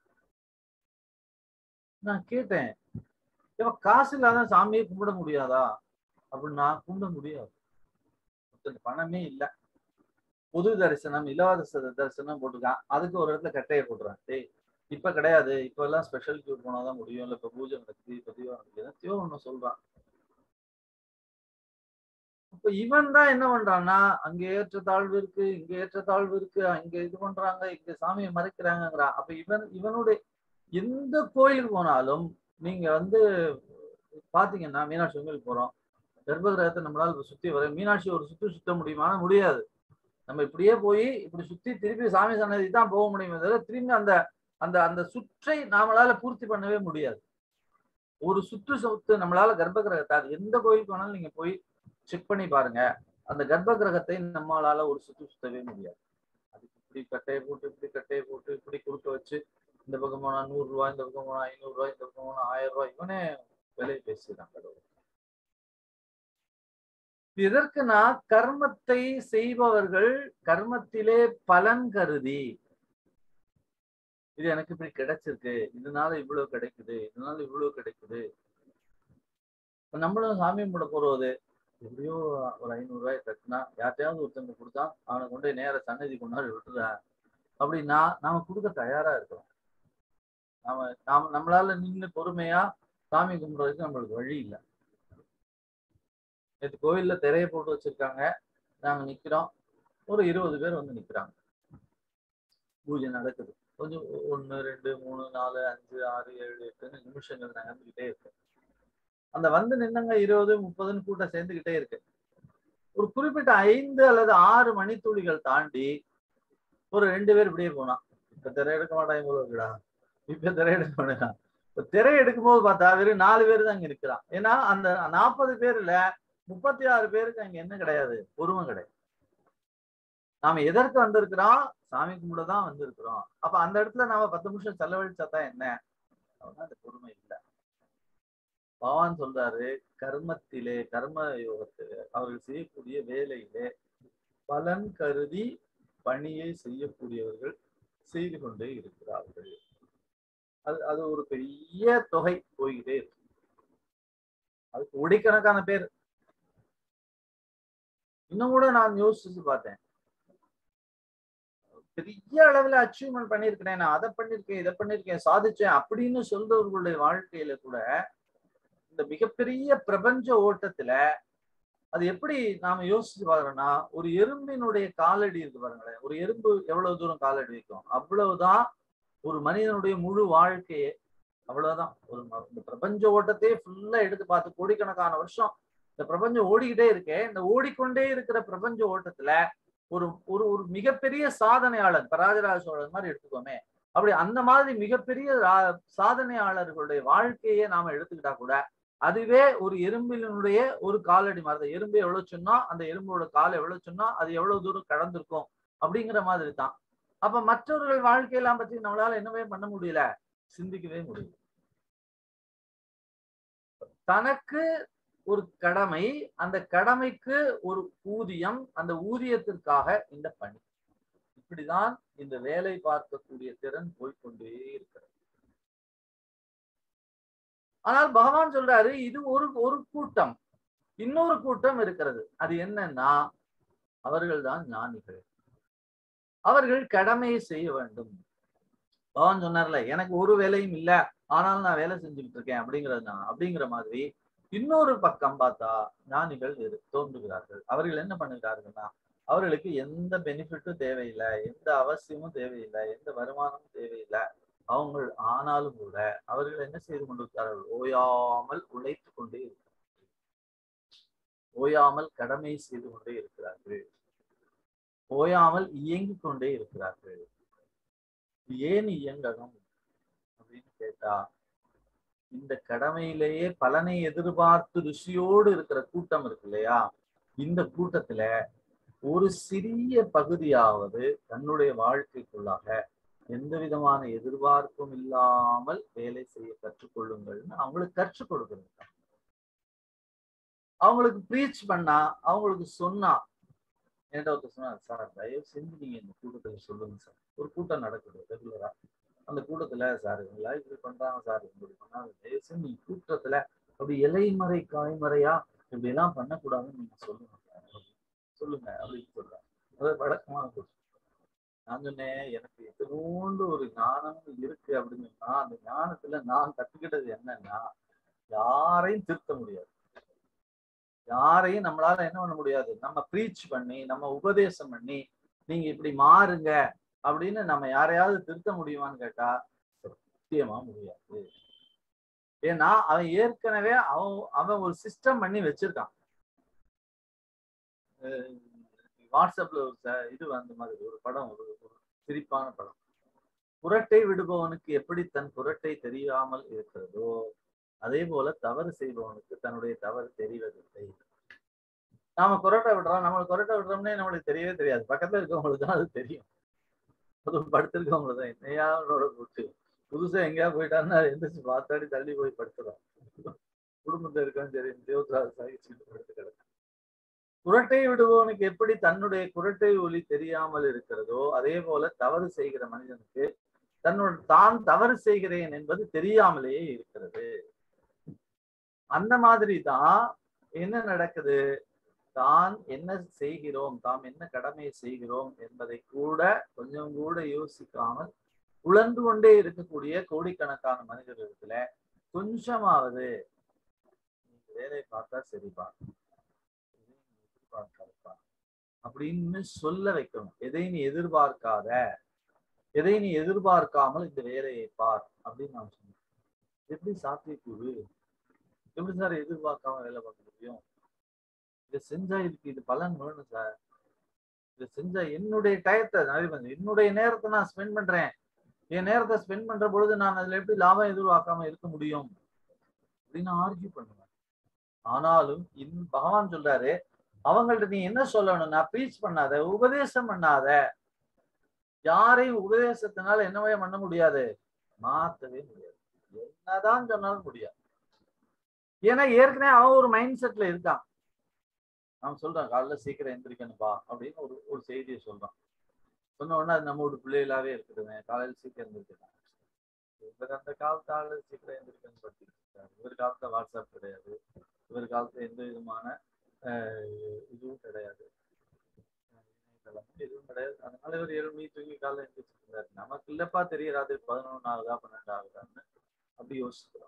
நான் கேட்டேன் இவன் காசு இல்லாத சாமியை கும்பிட முடியாதா அப்படின்னா கும்பிட முடியாது பணமே இல்லை பொது தரிசனம் இலவச தரிசனம் போட்டிருக்கான் அதுக்கு ஒரு இடத்துல கட்டையை போட்டுறான் டேய் இப்ப கிடையாது இப்ப எல்லாம் ஸ்பெஷல் கியூ போனாதான் முடியும் இல்ல இப்ப பூஜை நடக்குது இப்ப தீபம் நடக்குது எதையோ ஒண்ணு சொல்றான் இப்ப இவன் தான் என்ன பண்றான்னா அங்க ஏற்ற தாழ்வு இருக்கு இங்க ஏற்ற தாழ்வு இருக்கு அங்க இது பண்றாங்க இங்க சாமியை மறைக்கிறாங்கிறான் அப்ப இவன் இவனுடைய எந்த கோயிலுக்கு போனாலும் நீங்க வந்து பாத்தீங்கன்னா மீனாட்சி கோயில் போறோம் கர்ப்ப கிரகத்தை நம்மளால சுத்தி வர மீனாட்சி ஒரு சுத்தி சுத்த முடியுமானா முடியாது நம்ம இப்படியே போய் இப்படி சுத்தி திருப்பி சாமி சன்னதி தான் போக முடியுமே தவிர திரும்பி அந்த அந்த அந்த சுற்றை நாமளால பூர்த்தி பண்ணவே முடியாது ஒரு சுற்று சுத்து நம்மளால கர்ப்ப கிரகத்தை அது எந்த கோயிலுக்கு வேணாலும் நீங்க போய் செக் பண்ணி பாருங்க அந்த கர்ப்ப கிரகத்தை நம்மளால ஒரு சுற்று சுத்தவே முடியாது அதுக்கு இப்படி கட்டையை போட்டு இப்படி கட்டையை போட்டு இப்படி குறுக்க வச்சு இந்த பக்கம் போனா நூறு ரூபாய் இந்த பக்கம் போனா ஐநூறு ரூபாய் இந்த பக்கம் போனா ஆயிரம் ரூபாய் இவனே விலை பேசுறான் கடவுள் இதற்குனா கர்மத்தை செய்பவர்கள் கர்மத்திலே பலன் கருதி இது எனக்கு இப்படி கிடைச்சிருக்கு இதனால இவ்வளவு கிடைக்குது இதனால இவ்வளவு கிடைக்குது இப்ப நம்மளும் சாமி கும்பிட போறது எப்படியோ ஒரு ஐநூறு ரூபாய் கட்டினா யார்ட்டையாவது ஒருத்தங்க கொடுத்தா அவனை கொண்டு நேர சன்னதி கொண்டாடி விட்டுறேன் அப்படின்னா நாம கொடுக்க தயாரா இருக்கிறோம் நாம நாம நம்மளால நின்று பொறுமையா சாமி கும்பிடுறதுக்கு நம்மளுக்கு வழி இல்லை நேற்று கோயில்ல திரையை போட்டு வச்சிருக்காங்க நாங்க நிக்கிறோம் ஒரு இருபது பேர் வந்து நிக்கிறாங்க பூஜை நடக்குது கொஞ்சம் ஒன்று ரெண்டு மூணு நாலு அஞ்சு ஆறு ஏழு எட்டுன்னு நிமிஷங்கள் நகர்ந்துகிட்டே இருக்கு அந்த வந்து நின்னங்க இருபது முப்பதுன்னு கூட்டம் சேர்ந்துகிட்டே இருக்கு ஒரு குறிப்பிட்ட ஐந்து அல்லது ஆறு மணித்துளிகள் தாண்டி ஒரு ரெண்டு பேர் இப்படியே போனான் இப்ப திரை எடுக்க மாட்டாங்க போல இருக்குடா இப்ப திரை எடுக்க மாட்டான் இப்ப திரை எடுக்கும் போது பார்த்தா வெறும் நாலு பேர் தான் அங்க இருக்கிறான் ஏன்னா அந்த நாற்பது பேர்ல முப்பத்தி ஆறு பேருக்கு அங்க என்ன கிடையாது பொறுமை கிடையாது நாம எதற்கு வந்திருக்கிறோம் சாமி கும்பிட தான் வந்திருக்கிறோம் அப்ப அந்த இடத்துல நாம பத்து நிமிஷம் செலவழிச்சா தான் என்ன அந்த பொறுமை இல்லை பகவான் சொல்றாரு கர்மத்திலே கர்ம யோகத்திலே அவர்கள் செய்யக்கூடிய வேலையிலே பலன் கருதி பணியை செய்யக்கூடியவர்கள் செய்து கொண்டே இருக்கிறார்கள் அது அது ஒரு பெரிய தொகை போய்கிட்டே இருக்கு அதுக்கு ஒடிக்கணக்கான பேர் இன்னும் கூட நான் யோசிச்சு பார்த்தேன் பெரிய அளவுல அச்சீவ்மெண்ட் பண்ணிருக்கிறேன் நான் அதை பண்ணிருக்கேன் இதை பண்ணிருக்கேன் சாதிச்சேன் அப்படின்னு சொல்றவர்களுடைய வாழ்க்கையில கூட இந்த மிகப்பெரிய பிரபஞ்ச ஓட்டத்துல அது எப்படி நாம யோசிச்சு பாக்குறோம்னா ஒரு எறும்பினுடைய காலடி இருக்கு பாருங்களேன் ஒரு எறும்பு எவ்வளவு தூரம் காலடி வைக்கும் அவ்வளவுதான் ஒரு மனிதனுடைய முழு வாழ்க்கையே அவ்வளவுதான் ஒரு இந்த பிரபஞ்ச ஓட்டத்தையே ஃபுல்லா எடுத்து பார்த்து கோடிக்கணக்கான வருஷம் இந்த பிரபஞ்சம் ஓடிக்கிட்டே இருக்கே இந்த ஓடிக்கொண்டே இருக்கிற பிரபஞ்ச ஓட்டத்துல ஒரு ஒரு ஒரு மிகப்பெரிய சாதனையாளர் பராஜராஜ சோழன் மாதிரி எடுத்துக்கோமே அப்படி அந்த மாதிரி மிகப்பெரிய சாதனையாளர்களுடைய வாழ்க்கையை நாம எடுத்துக்கிட்டா கூட அதுவே ஒரு எறும்பினுடைய ஒரு காலடி மாதிரி எறும்பு எவ்வளவு சொன்னா அந்த எறும்போட கால் எவ்வளவு சொன்னா அது எவ்வளவு தூரம் கடந்திருக்கும் அப்படிங்கிற மாதிரி தான் அப்ப மற்றவர்கள் வாழ்க்கையெல்லாம் பத்தி நம்மளால என்னவே பண்ண முடியல சிந்திக்கவே முடியல தனக்கு ஒரு கடமை அந்த கடமைக்கு ஒரு ஊதியம் அந்த ஊதியத்திற்காக இந்த பணி இப்படிதான் இந்த வேலை பார்க்கக்கூடிய திறன் போய்கொண்டே இருக்கிறது ஆனால் பகவான் சொல்றாரு இது ஒரு ஒரு கூட்டம் இன்னொரு கூட்டம் இருக்கிறது அது என்னன்னா அவர்கள் தான் ஞானிகள் அவர்கள் கடமையை செய்ய வேண்டும் பகவான் சொன்னார்ல எனக்கு ஒரு வேலையும் இல்லை ஆனாலும் நான் வேலை செஞ்சுக்கிட்டு இருக்கேன் அப்படிங்கிறது நான் அப்படிங்கிற மாதிரி இன்னொரு பக்கம் பார்த்தா ஞானிகள் தோன்றுகிறார்கள் அவர்கள் என்ன பண்ணுகிறார்கள்னா அவர்களுக்கு எந்த பெனிஃபிட்டும் தேவையில்லை எந்த அவசியமும் தேவையில்லை எந்த வருமானமும் தேவையில்லை அவங்க ஆனாலும் கூட அவர்கள் என்ன செய்து கொண்டிருக்கிறார்கள் ஓயாமல் உழைத்து கொண்டே இருக்கிறார்கள் ஓயாமல் கடமை செய்து கொண்டே இருக்கிறார்கள் ஓயாமல் இயங்கிக் கொண்டே இருக்கிறார்கள் ஏன் இயங்கணும் அப்படின்னு கேட்டா இந்த கடமையிலேயே பலனை எதிர்பார்த்து ருசியோடு இருக்கிற கூட்டம் இருக்கு இல்லையா இந்த கூட்டத்துல ஒரு சிறிய பகுதியாவது தன்னுடைய வாழ்க்கைக்குள்ளாக எந்த விதமான எதிர்பார்ப்பும் இல்லாமல் வேலை செய்ய கற்றுக்கொள்ளுங்கள்னு அவங்களுக்கு கற்றுக் கொடுக்குறது அவங்களுக்கு ப்ரீச் பண்ணா அவங்களுக்கு சொன்னா என்கிட்ட ஒருத்தர் சொன்னார் சார் தயவு செஞ்சு நீங்க இந்த கூட்டத்துல சொல்லுங்க சார் ஒரு கூட்டம் நடக்குது ரெகுலரா அந்த கூட்டத்துல சார் இவங்களா இப்படி பண்றாங்க சார் இப்படி பண்ணாங்க தயவு செஞ்சு நீங்க கூட்டத்துல அப்படி இலைமறை காய்மறையா இப்படி எல்லாம் பண்ணக்கூடாதுன்னு நீங்க சொல்லுங்க sir. சொல்லுங்க அப்படின்னு சொல்றாங்க அது வழக்கமான கூட்டம் நான் சொன்னேன் எனக்கு எதுவோண்டு ஒரு ஞானம் இருக்கு அப்படின்னு சொன்னா அந்த ஞானத்துல நான் கத்துக்கிட்டது என்னன்னா யாரையும் திருத்த முடியாது யாரையும் நம்மளால என்ன பண்ண முடியாது நம்ம ப்ரீச் பண்ணி நம்ம உபதேசம் பண்ணி நீங்க இப்படி மாறுங்க அப்படின்னு நம்ம யாரையாவது திருத்த முடியுமான்னு கேட்டா சத்தியமா முடியாது ஏன்னா அவன் ஏற்கனவே அவன் அவன் ஒரு சிஸ்டம் பண்ணி வச்சிருக்கான் அஹ் வாட்ஸ்அப்ல ஒரு ச- இது வந்த மாதிரி ஒரு படம் ஒரு ஒரு சிரிப்பான படம் புரட்டை விடுபவனுக்கு எப்படி தன் புரட்டை தெரியாமல் இருக்கிறதோ அதே போல தவறு செய்பவனுக்கு தன்னுடைய தவறு தெரிவதில்லை நாம கொரட்டை விடுறோம் நம்மளுக்கு கொரட்டை விடுறோம்னே நம்மளுக்கு தெரியவே தெரியாது பக்கத்துல இருக்கவங்களுக்கு தான் அது தெரியும் அதுவும் படுத்திருக்கவங்களுக்கு தான் என்னையா அவனோட கூட்டு புதுசா எங்கேயா போயிட்டாருன்னா எந்திரிச்சு பார்த்தாடி தள்ளி போய் படுத்துறோம் குடும்பத்துல இருக்கான்னு சரி தேவத்ராஜ் சாகிச்சு படுத்து கிடக்கு குரட்டை விடுபவனுக்கு எப்படி தன்னுடைய குரட்டை ஒலி தெரியாமல் இருக்கிறதோ அதே போல தவறு செய்கிற மனிதனுக்கு தன்னோட தான் தவறு செய்கிறேன் என்பது தெரியாமலேயே இருக்கிறது அந்த மாதிரி தான் என்ன நடக்குது தான் என்ன செய்கிறோம் தாம் என்ன கடமையை செய்கிறோம் என்பதை கூட கொஞ்சம் கூட யோசிக்காமல் உழந்து கொண்டே இருக்கக்கூடிய கோடிக்கணக்கான மனிதர்களிடத்துல கொஞ்சமாவது நீங்க வேலையை பார்த்தா சரிப்பா இதை நீ எதிர்பார்க்காதப்பா அப்படின்னு சொல்ல வைக்கணும் எதை நீ எதிர்பார்க்காத எதை நீ எதிர்பார்க்காமல் இந்த வேலையை பார் அப்படின்னு நான் சொன்னேன் எப்படி சாத்தியக்கூறு எப்படி சார் எதிர்பார்க்காம வேலை பார்க்க முடியும் இதை செஞ்சா இதுக்கு இது பலன் வேணும் சார் இதை செஞ்சா என்னுடைய டயத்தை நிறைய பண்ணு. என்னுடைய நேரத்தை நான் ஸ்பெண்ட் பண்றேன் என் நேரத்தை ஸ்பெண்ட் பண்ற பொழுது நான் அதுல எப்படி லாபம் எதிர்பார்க்காம இருக்க முடியும் அப்படின்னு ஆர்கியூ பண்ணுவேன் ஆனாலும் இன் பகவான் சொல்றாரு அவங்கள்ட்ட நீ என்ன சொல்லணும்னா ப்ரீச் பண்ணாத உபதேசம் பண்ணாத யாரையும் உபதேசத்தினால என்னவே பண்ண முடியாது மாத்தவே முடியாது என்னதான் சொன்னாலும் முடியாது ஏன்னா ஏற்கனவே அவன் ஒரு மைண்ட் செட்ல இருக்கான் அவன் சொல்றான் காலைல சீக்கிரம் எந்திரிக்கணும்பா அப்படின்னு ஒரு ஒரு செய்தியை சொல்றான் சொன்ன உடனே அது நம்ம ஒரு பிள்ளைகளாவே இருக்குதுங்க காலையில சீக்கிரம் எந்திரிக்கிறான் இவர் அந்த காலத்து ஆளு சீக்கிரம் எந்திரிக்கணும் படுத்திருக்காரு இவர் காலத்துல வாட்ஸ்அப் கிடையாது இவர் காலத்துல எந்த விதமான ஆஹ், இதுவும் கிடையாது இணையதளமும் எதுவும் கிடையாது அதனால இவர் ஏழு மணி தூங்கி காலைல எந்திரிச்சிட்டு இருந்தாரு நமக்கு இல்லப்பா தெரியாது பதினொன்னு ஆகுதா பன்னெண்டு ஆகுதான்னு அப்படி யோசிக்கிறோம்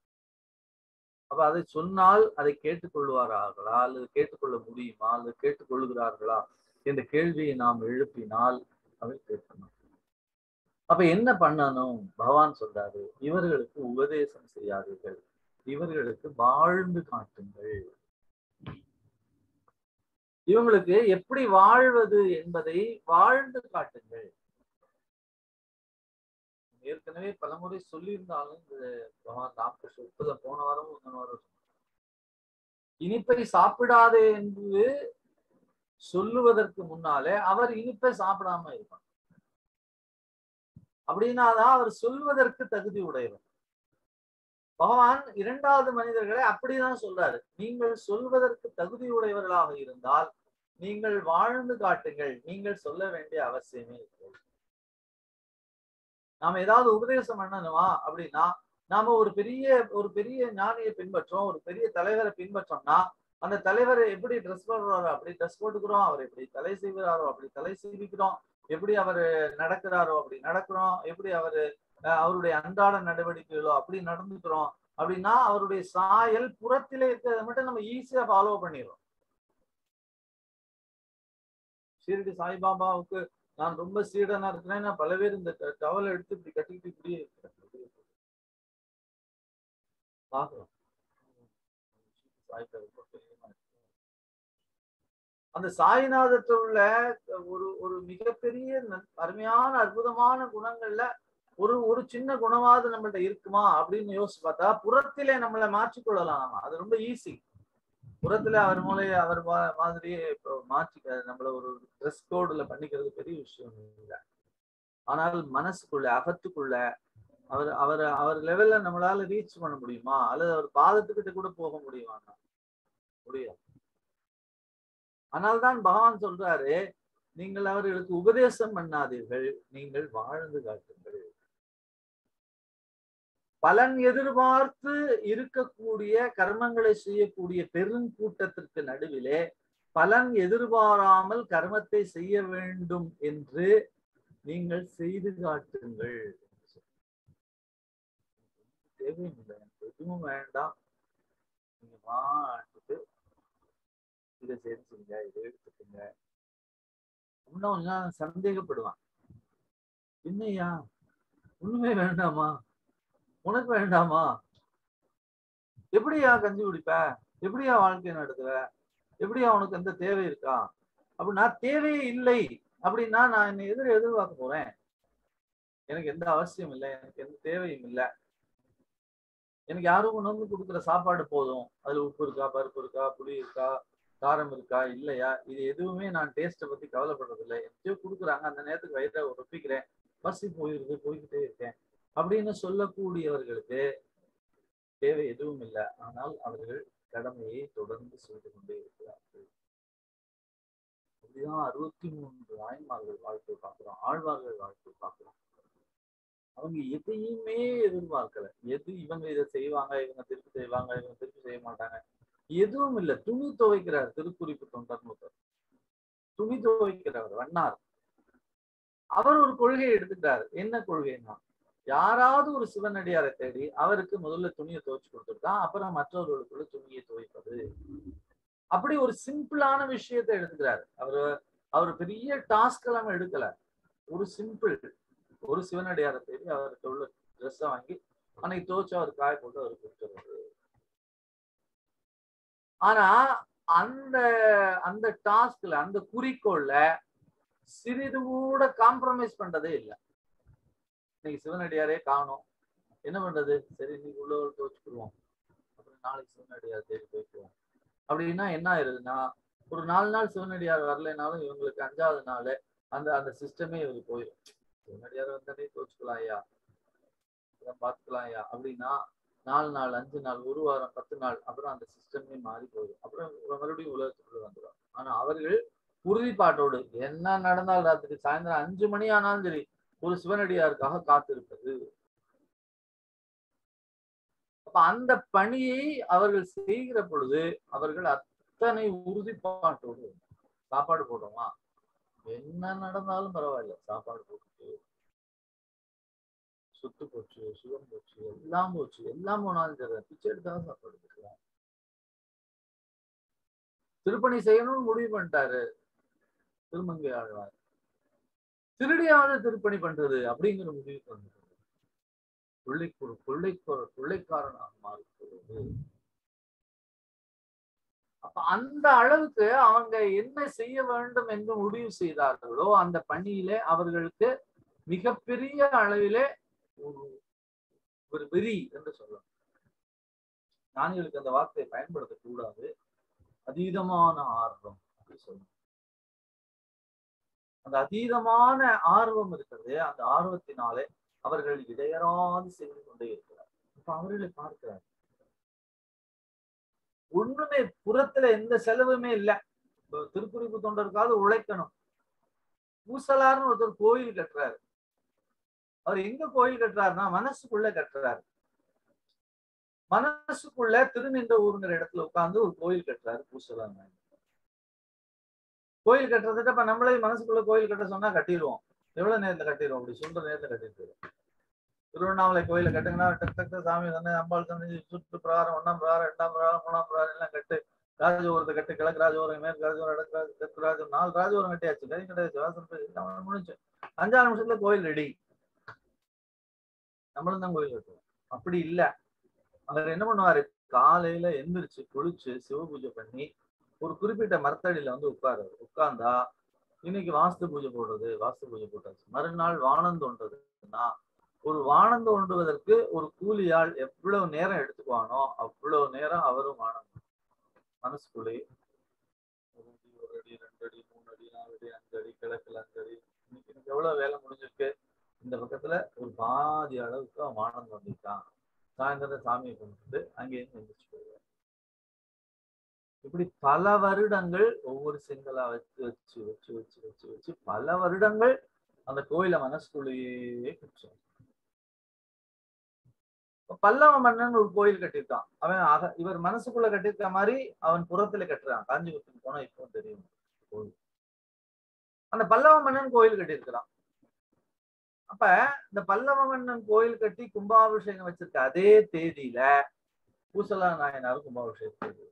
அப்ப அதை சொன்னால் அதை கேட்டுக்கொள்வார்களா அல்லது கேட்டுக்கொள்ள முடியுமா அல்லது கேட்டுக்கொள்கிறார்களா என்ற கேள்வியை நாம் எழுப்பினால் அதை கேட்கணும் அப்ப என்ன பண்ணணும் பகவான் சொல்றாரு இவர்களுக்கு உபதேசம் செய்யாதீர்கள் இவர்களுக்கு வாழ்ந்து காட்டுங்கள் இவங்களுக்கு எப்படி வாழ்வது என்பதை வாழ்ந்து காட்டுங்கள் ஏற்கனவே பலமுறை சொல்லியிருந்தாலும் இந்த பகவான் ராமகிருஷ்ண உட்பத போன வாரமும் முந்தின வாரம் சொன்னார். இனிப்பை சாப்பிடாதே என்று சொல்லுவதற்கு முன்னாலே அவர் இனிப்பை சாப்பிடாம இருப்பார் அப்படின்னாதான் அவர் சொல்வதற்கு தகுதி உடையவர் பகவான் இரண்டாவது மனிதர்களை அப்படிதான் சொல்றாரு நீங்கள் சொல்வதற்கு தகுதி உடையவர்களாக இருந்தால் நீங்கள் வாழ்ந்து காட்டுங்கள் நீங்கள் சொல்ல வேண்டிய அவசியமே இல்லை நாம ஏதாவது உபதேசம் பண்ணணுமா அப்படின்னா நாம ஒரு பெரிய ஒரு பெரிய ஞானியை பின்பற்றோம் ஒரு பெரிய தலைவரை பின்பற்றோம்னா அந்த தலைவர் எப்படி ட்ரெஸ் போடுறாரோ அப்படி ட்ரெஸ் போட்டுக்கிறோம் அவர் எப்படி தலை செய்கிறாரோ அப்படி தலை செய்விக்கிறோம் எப்படி அவர் நடக்கிறாரோ அப்படி நடக்கிறோம் எப்படி அவரு அஹ், அவருடைய அன்றாட நடவடிக்கைகளோ அப்படி நடந்துக்கிறோம் அப்படின்னா அவருடைய சாயல் புறத்திலே இருக்கிறத மட்டும் நம்ம ஈஸியா ஃபாலோ பண்ணிடுறோம் ஷீரடி சாய்பாபாவுக்கு நான் ரொம்ப சீடனா இருக்கிறேன் நான் பல பேர் இந்த டவலை எடுத்து இப்படி கட்டிக்கிட்டு இப்படியே இருக்கிறேன் பார்க்கிறோம் சாய்க்கு ரொம்ப பிரியமா இருக்கு. அந்த சாய்நாதத்தில் உள்ள ஒரு ஒரு மிகப்பெரிய ந- அருமையான அற்புதமான குணங்கள்ல ஒரு ஒரு சின்ன குணமாவது நம்மள்ட்ட இருக்குமா அப்படின்னு யோசிச்சு பார்த்தா புறத்திலே நம்மளை மாற்றிக்கொள்ளலாம் நாம அது ரொம்ப ஈஸி புறத்துல அவர் மூலைய அவர் மா- மாதிரியே இப்போ மாற்றிக்க நம்மள ஒரு ட்ரெஸ் கோடுல பண்ணிக்கிறது பெரிய விஷயம் இல்லை ஆனால் மனசுக்குள்ள அகத்துக்குள்ள அவர் அவர் அவர் லெவல்ல நம்மளால ரீச் பண்ண முடியுமா அல்லது அவர் பாதத்துக்கிட்ட கூட போக முடியுமா முடியாது ஆனால் தான் பகவான் சொல்றாரு நீங்கள் அவர்களுக்கு உபதேசம் பண்ணாதீர்கள் நீங்கள் வாழ்ந்து காட்டுங்கள் பலன் எதிர்பார்த்து இருக்கக்கூடிய கர்மங்களை செய்யக்கூடிய பெருங்கூட்டத்திற்கு நடுவிலே பலன் எதிர்பாராமல் கர்மத்தை செய்ய வேண்டும் என்று நீங்கள் செய்து காட்டுங்கள் தேவையில்லை எனக்கு எதுவும் வேண்டாம் நீங்க மாட்டுக்கு இதை செஞ்சுங்க இதை எடுத்துக்கோங்க இன்னும் நான் சந்தேகப்படுவான் என்னையா ஒண்ணுமே வேண்டாமா உனக்கு வேண்டாமா எப்படியா கஞ்சி குடிப்ப எப்படியா வாழ்க்கை நடத்துவ எப்படியா உனக்கு எந்த தேவை இருக்கா அப்படின்னா தேவையே இல்லை அப்படின்னா நான் என்னை எதிர் எதிர்பார்க்க போறேன் எனக்கு எந்த அவசியம் இல்லை எனக்கு எந்த தேவையும் இல்லை எனக்கு யாரும் உணவு கொடுக்குற சாப்பாடு போதும் அதுல உப்பு இருக்கா பருப்பு இருக்கா புளி இருக்கா காரம் இருக்கா இல்லையா இது எதுவுமே நான் டேஸ்ட்டை பத்தி கவலைப்படுறது இல்லை எப்படியோ கொடுக்குறாங்க அந்த நேரத்துக்கு வயிற்ற ஒப்பிக்கிறேன் பசி போயிருக்கு போய்கிட்டே இருக்கேன் அப்படின்னு சொல்லக்கூடியவர்களுக்கு தேவை எதுவும் இல்லை ஆனால் அவர்கள் கடமையை தொடர்ந்து செய்து கொண்டே இருக்கிறார்கள் அப்படிதான் அறுபத்தி மூன்று ஆய்மார்கள் வாழ்க்கை பார்க்கிறோம் ஆழ்வார்கள் வாழ்க்கை பார்க்கிறோம் அவங்க எதையுமே எதிர்பார்க்கல எது இவங்க இதை செய்வாங்க இவங்க திருப்பி செய்வாங்க இவங்க திருப்பி செய்ய மாட்டாங்க எதுவும் இல்லை துணி துவைக்கிறார் திருக்குறிப்பு தொண்டர் துணி துவைக்கிறவர் வண்ணார் அவர் ஒரு கொள்கையை எடுத்துட்டார் என்ன கொள்கைன்னா யாராவது ஒரு சிவனடியாரை தேடி அவருக்கு முதல்ல துணியை துவைச்சு கொடுத்துருக்கா அப்புறம் மற்றவர்களுக்குள்ள துணியை துவைப்பது அப்படி ஒரு சிம்பிளான விஷயத்தை எடுத்துக்கிறாரு அவரு அவர் பெரிய டாஸ்க் எல்லாம் எடுக்கல ஒரு சிம்பிள் ஒரு சிவனடியாரை தேடி அவருக்கு உள்ள ட்ரெஸ்ஸை வாங்கி அன்னைக்கு துவைச்சு அவர் காய போட்டு அவர் கொடுத்துருவாரு ஆனா அந்த அந்த டாஸ்க்ல அந்த குறிக்கோள்ல சிறிது கூட காம்ப்ரமைஸ் பண்றதே இல்லை இன்னைக்கு சிவனடியாரே காணும் என்ன பண்றது சரி இன்னைக்கு உள்ளவர் துவச்சுக்குருவோம் அப்புறம் நாளைக்கு சிவனடியார் தேடி போய்க்குவோம் அப்படின்னா என்ன ஆயிருதுன்னா ஒரு நாலு நாள் சிவனடியார் வரலைனாலும் இவங்களுக்கு அஞ்சாவது நாள் அந்த அந்த சிஸ்டமே இவருக்கு போயிடும் சிவனடியார் வந்தாலே துவச்சுக்கலாம் ஐயா பார்த்துக்கலாம் ஐயா அப்படின்னா நாலு நாள் அஞ்சு நாள் ஒரு வாரம் பத்து நாள் அப்புறம் அந்த சிஸ்டமே மாறி போயிடும் அப்புறம் மறுபடியும் உலகத்துக்குள்ள வந்துடும் ஆனா அவர்கள் உறுதிப்பாட்டோடு என்ன நடந்தாலும் ராத்திரி சாயந்தரம் அஞ்சு மணி ஆனாலும் சரி ஒரு சிவனடியாருக்காக காத்திருப்பது அப்ப அந்த பணியை அவர்கள் செய்கிற பொழுது அவர்கள் அத்தனை உறுதிப்பாட்டோடு சாப்பாடு போடுவோமா என்ன நடந்தாலும் பரவாயில்ல சாப்பாடு போட்டு சுத்து போச்சு சுகம் போச்சு எல்லாம் போச்சு எல்லாம் போனாலும் சரி பிச்சை எடுத்தாலும் சாப்பாடு போட்டுக்கலாம் திருப்பணி செய்யணும்னு முடிவு பண்ணிட்டாரு திருமங்கை ஆழ்வார் திருடியாவது திருப்பணி பண்றது அப்படிங்கிற முடிவுக்கு வந்து கொள்ளை கொள்ளை கொள்ளைக்காரனாக மாறிப்போவது அப்ப அந்த அளவுக்கு அவங்க என்ன செய்ய வேண்டும் என்று முடிவு செய்தார்களோ அந்த பணியிலே அவர்களுக்கு மிகப்பெரிய அளவிலே ஒரு ஒரு வெறி என்று சொல்லலாம் ஞானிகளுக்கு அந்த வார்த்தையை பயன்படுத்தக்கூடாது அதீதமான ஆர்வம் அப்படின்னு சொல்லணும் அந்த அதீதமான ஆர்வம் இருக்கிறது அந்த ஆர்வத்தினாலே அவர்கள் இடையறாது செய்து கொண்டே இருக்கிறார் இப்ப அவர்களை பார்க்கிறார் ஒண்ணுமே புறத்துல எந்த செலவுமே இல்லை திருக்குறிப்பு தொண்டருக்காவது உழைக்கணும் பூசலார்னு ஒருத்தர் கோயில் கட்டுறாரு அவர் எங்க கோயில் கட்டுறாருன்னா மனசுக்குள்ள கட்டுறாரு மனசுக்குள்ள திருநின்ற ஊருங்கிற இடத்துல உட்கார்ந்து ஒரு கோயில் கட்டுறாரு பூசலார் கோயில் கட்டுறதுக்கு இப்ப நம்மளே மனசுக்குள்ள கோயில் கட்ட சொன்னா கட்டிடுவோம் எவ்வளவு நேரத்துல கட்டிடுவோம் அப்படி சொல்ற நேரத்துல கட்டிட்டு திருவண்ணாமலை கோயில கட்டுங்கன்னா டக் டக் சாமி தானே அம்பாள் தந்தை சுற்று பிரகாரம் ஒன்னாம் பிரகாரம் ரெண்டாம் பிரகாரம் மூணாம் பிரகாரம் எல்லாம் கட்டு ராஜோரத்தை கட்டு கிழக்கு ராஜோரம் மேற்கு ராஜோரம் இடக்கு ராஜ தெற்கு ராஜோரம் நாலு ராஜோரம் கட்டியாச்சு கறி கட்டியாச்சு வாசல் போய் முடிஞ்சு அஞ்சாறு நிமிஷத்துல கோயில் ரெடி நம்மளும் தான் கோயில் கட்டுவோம் அப்படி இல்ல அவர் என்ன பண்ணுவாரு காலையில எந்திரிச்சு குளிச்சு சிவ பூஜை பண்ணி ஒரு குறிப்பிட்ட மரத்தடியில வந்து உட்காரு உட்கார்ந்தா இன்னைக்கு வாஸ்து பூஜை போடுறது வாஸ்து பூஜை போட்டாச்சு மறுநாள் வானம் தோன்றதுன்னா ஒரு வானம் தோன்றுவதற்கு ஒரு கூலியாள் எவ்வளவு நேரம் எடுத்துக்குவானோ அவ்வளவு நேரம் அவரும் வானம் மனசுக்குள்ளே ஒரு அடி ஒரு அடி ரெண்டு அடி மூணு அடி நாலு அடி அஞ்சு அடி கிழக்குல அஞ்சு அடி இன்னைக்கு எனக்கு எவ்வளவு வேலை முடிஞ்சிருக்கு இந்த பக்கத்துல ஒரு பாதி அளவுக்கு அவன் வானம் தோண்டிட்டான் சாயந்தரம் சாமியை கும்பிட்டு அங்கேயிருந்து எந்திரிச்சு போயிடுவார் இப்படி பல வருடங்கள் ஒவ்வொரு செங்கலா வச்சு வச்சு வச்சு வச்சு வச்சு வச்சு பல வருடங்கள் அந்த கோயிலை மனசுக்குள்ளேயே குச்சோம் பல்லவ மன்னன் ஒரு கோயில் கட்டியிருக்கான் அவன் அக இவர் மனசுக்குள்ள கட்டியிருக்க மாதிரி அவன் புறத்துல கட்டுறான் காஞ்சிபுரத்துக்கு போனா இப்போ தெரியும் கோயில் அந்த பல்லவ மன்னன் கோயில் கட்டியிருக்கிறான் அப்ப இந்த பல்லவ மன்னன் கோயில் கட்டி கும்பாபிஷேகம் வச்சிருக்க அதே தேதியில பூசலா நாயனாரும் கும்பாபிஷேகம் செய்து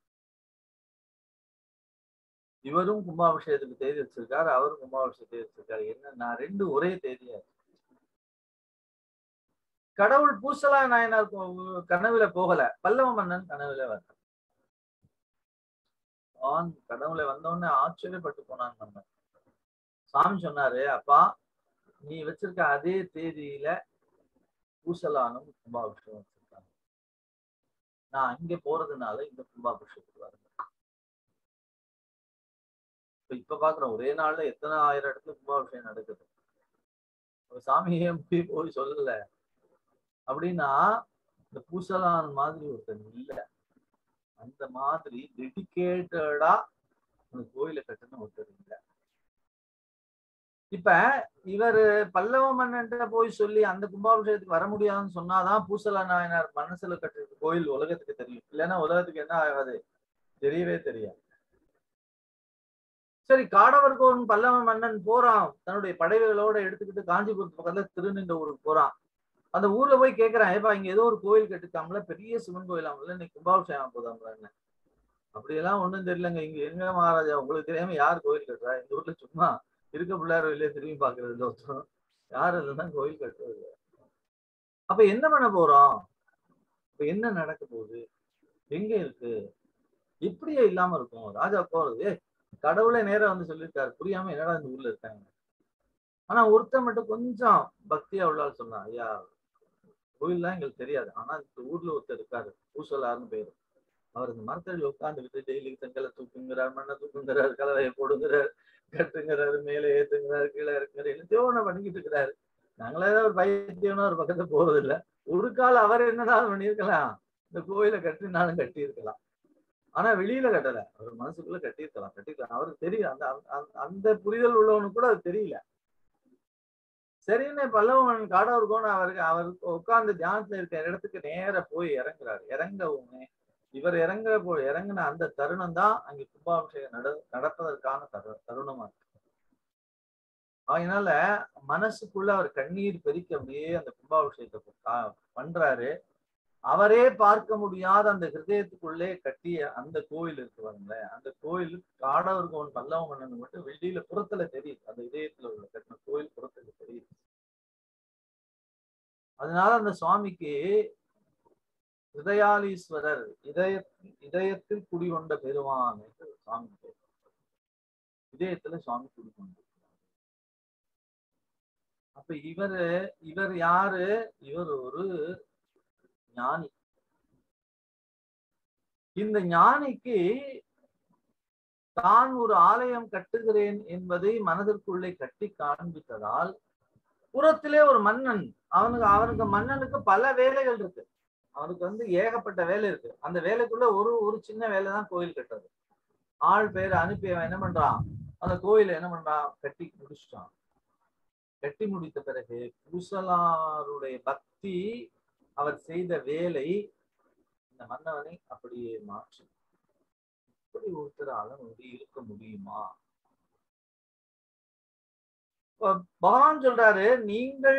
இவரும் கும்பாபிஷேகத்துக்கு தேதி வச்சிருக்காரு அவரும் கும்பாபிஷேகம் தேதி வச்சிருக்காரு என்னன்னா ரெண்டு ஒரே தேதியா கடவுள் பூசலா நாயனார் கனவுல போகல பல்லவ மன்னன் கனவுல வர ஆண் கடவுளை வந்தோடனே ஆச்சரியப்பட்டு போனான் நம்ம சாமி சொன்னாரு அப்பா நீ வச்சிருக்க அதே தேதியில பூசலானும் கும்பாபிஷேகம் வச்சிருக்காங்க நான் அங்க போறதுனால இந்த கும்பாபிஷேகத்துக்கு வரேன் இப்ப இப்ப பாக்குறோம் ஒரே நாள்ல எத்தனை ஆயிரம் இடத்துல கும்பாபிஷேகம் நடக்குது சாமியே போய் போய் சொல்லல அப்படின்னா இந்த பூசலான் மாதிரி ஒருத்தன் இல்ல அந்த மாதிரி டெடிக்கேட்டடா அந்த கோயிலை கட்டணும் ஒருத்தர் இல்லை இப்ப இவர் பல்லவ மன்னன்ட்ட போய் சொல்லி அந்த கும்பாபிஷேகத்துக்கு வர முடியாதுன்னு சொன்னாதான் பூசலா நாயனார் மனசுல கட்டுறது கோயில் உலகத்துக்கு தெரியும் இல்லைன்னா உலகத்துக்கு என்ன ஆகாது தெரியவே தெரியாது சரி காடவர் கோன் பல்லவ மன்னன் போறான் தன்னுடைய படைகளோட எடுத்துக்கிட்டு காஞ்சிபுரத்து பக்கத்துல திருநின்ற ஊருக்கு போறான் அந்த ஊர்ல போய் கேக்குறான் ஏப்பா இங்க ஏதோ ஒரு கோயில் கட்டுக்காமல பெரிய சிவன் கோயில் ஆகல இன்னைக்கு கும்பாபிஷேகம் போதாம்ல அப்படியெல்லாம் ஒண்ணும் தெரியலங்க இங்க எங்க மகாராஜா உங்களுக்கு தெரியாம யார் கோயில் கட்டுறா இந்த ஊர்ல சும்மா இருக்க பிள்ளையார் வெளியே திரும்பி பாக்குறது இல்லை ஒருத்தரும் யாரும் இல்லைன்னா கோயில் கட்டுறது அப்ப என்ன பண்ண போறோம் இப்ப என்ன நடக்க போகுது எங்க இருக்கு இப்படியே இல்லாம இருக்கும் ராஜா போறது கடவுளே நேரம் வந்து சொல்லியிருக்காரு புரியாம என்னடா இந்த ஊர்ல இருக்காங்க ஆனா ஒருத்தர் மட்டும் கொஞ்சம் பக்தியா உள்ளால் சொன்னான் ஐயா கோயில்லாம் எங்களுக்கு தெரியாது ஆனா இந்த ஊர்ல ஒருத்தர் இருக்காரு பூசலார்னு பேரு அவர் இந்த மரத்தடியில் உட்காந்துக்கிட்டு டெய்லி செங்கலை தூக்குங்கிறார் மண்ணை தூக்குங்கிறார் கலவையை போடுங்கிறார் கட்டுங்கிறாரு மேலே ஏத்துங்கிறாரு கீழே இருக்கிறாரு என்னத்தையோ ஒண்ணு பண்ணிக்கிட்டு இருக்கிறாரு நாங்களே தான் ஒரு பைத்தியம்னா ஒரு பக்கத்துல போறது இல்ல ஒரு கால அவர் என்னதான் பண்ணியிருக்கலாம் இந்த கோயிலை கட்டினாலும் கட்டி இருக்கலாம் ஆனா வெளியில கட்டல அவர் மனசுக்குள்ள கட்டியிருக்கலாம் கட்டிருக்கலாம் அவருக்கு தெரியல அந்த அந்த புரிதல் உள்ளவனுக்கு கூட அது தெரியல சரின்னு பல்லவன் காடவர் கோண அவருக்கு அவர் உட்கார்ந்து தியானத்துல இருக்க இடத்துக்கு நேர போய் இறங்குறாரு இறங்கவுமே இவர் இறங்குற போ இறங்கின அந்த தருணம் தான் அங்க கும்பாபிஷேகம் நட நடப்பதற்கான தரு தருணமா இருக்கு அதனால மனசுக்குள்ள அவர் கண்ணீர் பெருக்கி அப்படியே அந்த கும்பாபிஷேகத்தை பண்றாரு அவரே பார்க்க முடியாத அந்த ஹிருதயத்துக்குள்ளே கட்டிய அந்த கோயில் இருக்கு பாருங்களேன் அந்த கோயில் காடவர் கோவன் பல்லவ மன்னன் மட்டும் வெளியில புறத்துல தெரியுது அந்த இதயத்துல உள்ள கட்டின கோயில் புறத்துல தெரியுது அதனால அந்த சுவாமிக்கு ஹிருதயாலீஸ்வரர் இதய இதயத்தில் குடிகொண்ட பெருமான் என்று சுவாமி பேர் இதயத்துல சுவாமி குடிகொண்டு அப்ப இவரு இவர் யாரு இவர் ஒரு ஞானி இந்த ஞானிக்கு தான் ஒரு ஆலயம் கட்டுகிறேன் என்பதை மனதிற்குள்ளே கட்டி காண்பித்ததால் புறத்திலே ஒரு மன்னன் அவனுக்கு அவனுக்கு மன்னனுக்கு பல வேலைகள் இருக்கு அவனுக்கு வந்து ஏகப்பட்ட வேலை இருக்கு அந்த வேலைக்குள்ள ஒரு ஒரு சின்ன வேலை தான் கோயில் கட்டுறது ஆள் பேர் அனுப்பி அவன் என்ன பண்றான் அந்த கோயில என்ன பண்றான் கட்டி முடிச்சிட்டான் கட்டி முடித்த பிறகு பூசலாருடைய பக்தி அவர் செய்த வேலை இந்த மன்னவனை அப்படியே மாற்றும் இப்படி ஒருத்தரால வந்து இருக்க முடியுமா பகவான் சொல்றாரு நீங்கள்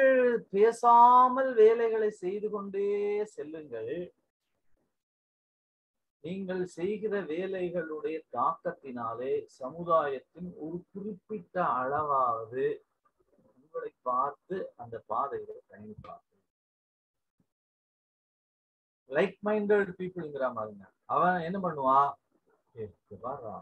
பேசாமல் வேலைகளை செய்து கொண்டே செல்லுங்கள் நீங்கள் செய்கிற வேலைகளுடைய தாக்கத்தினாலே சமுதாயத்தின் ஒரு குறிப்பிட்ட அளவாவது உங்களை பார்த்து அந்த பாதைகளை பயணிப்பார்கள் லைக் மைண்டட் பீப்புள்ங்கிற மாதிரிங்க அவன் என்ன பண்ணுவான் பாரா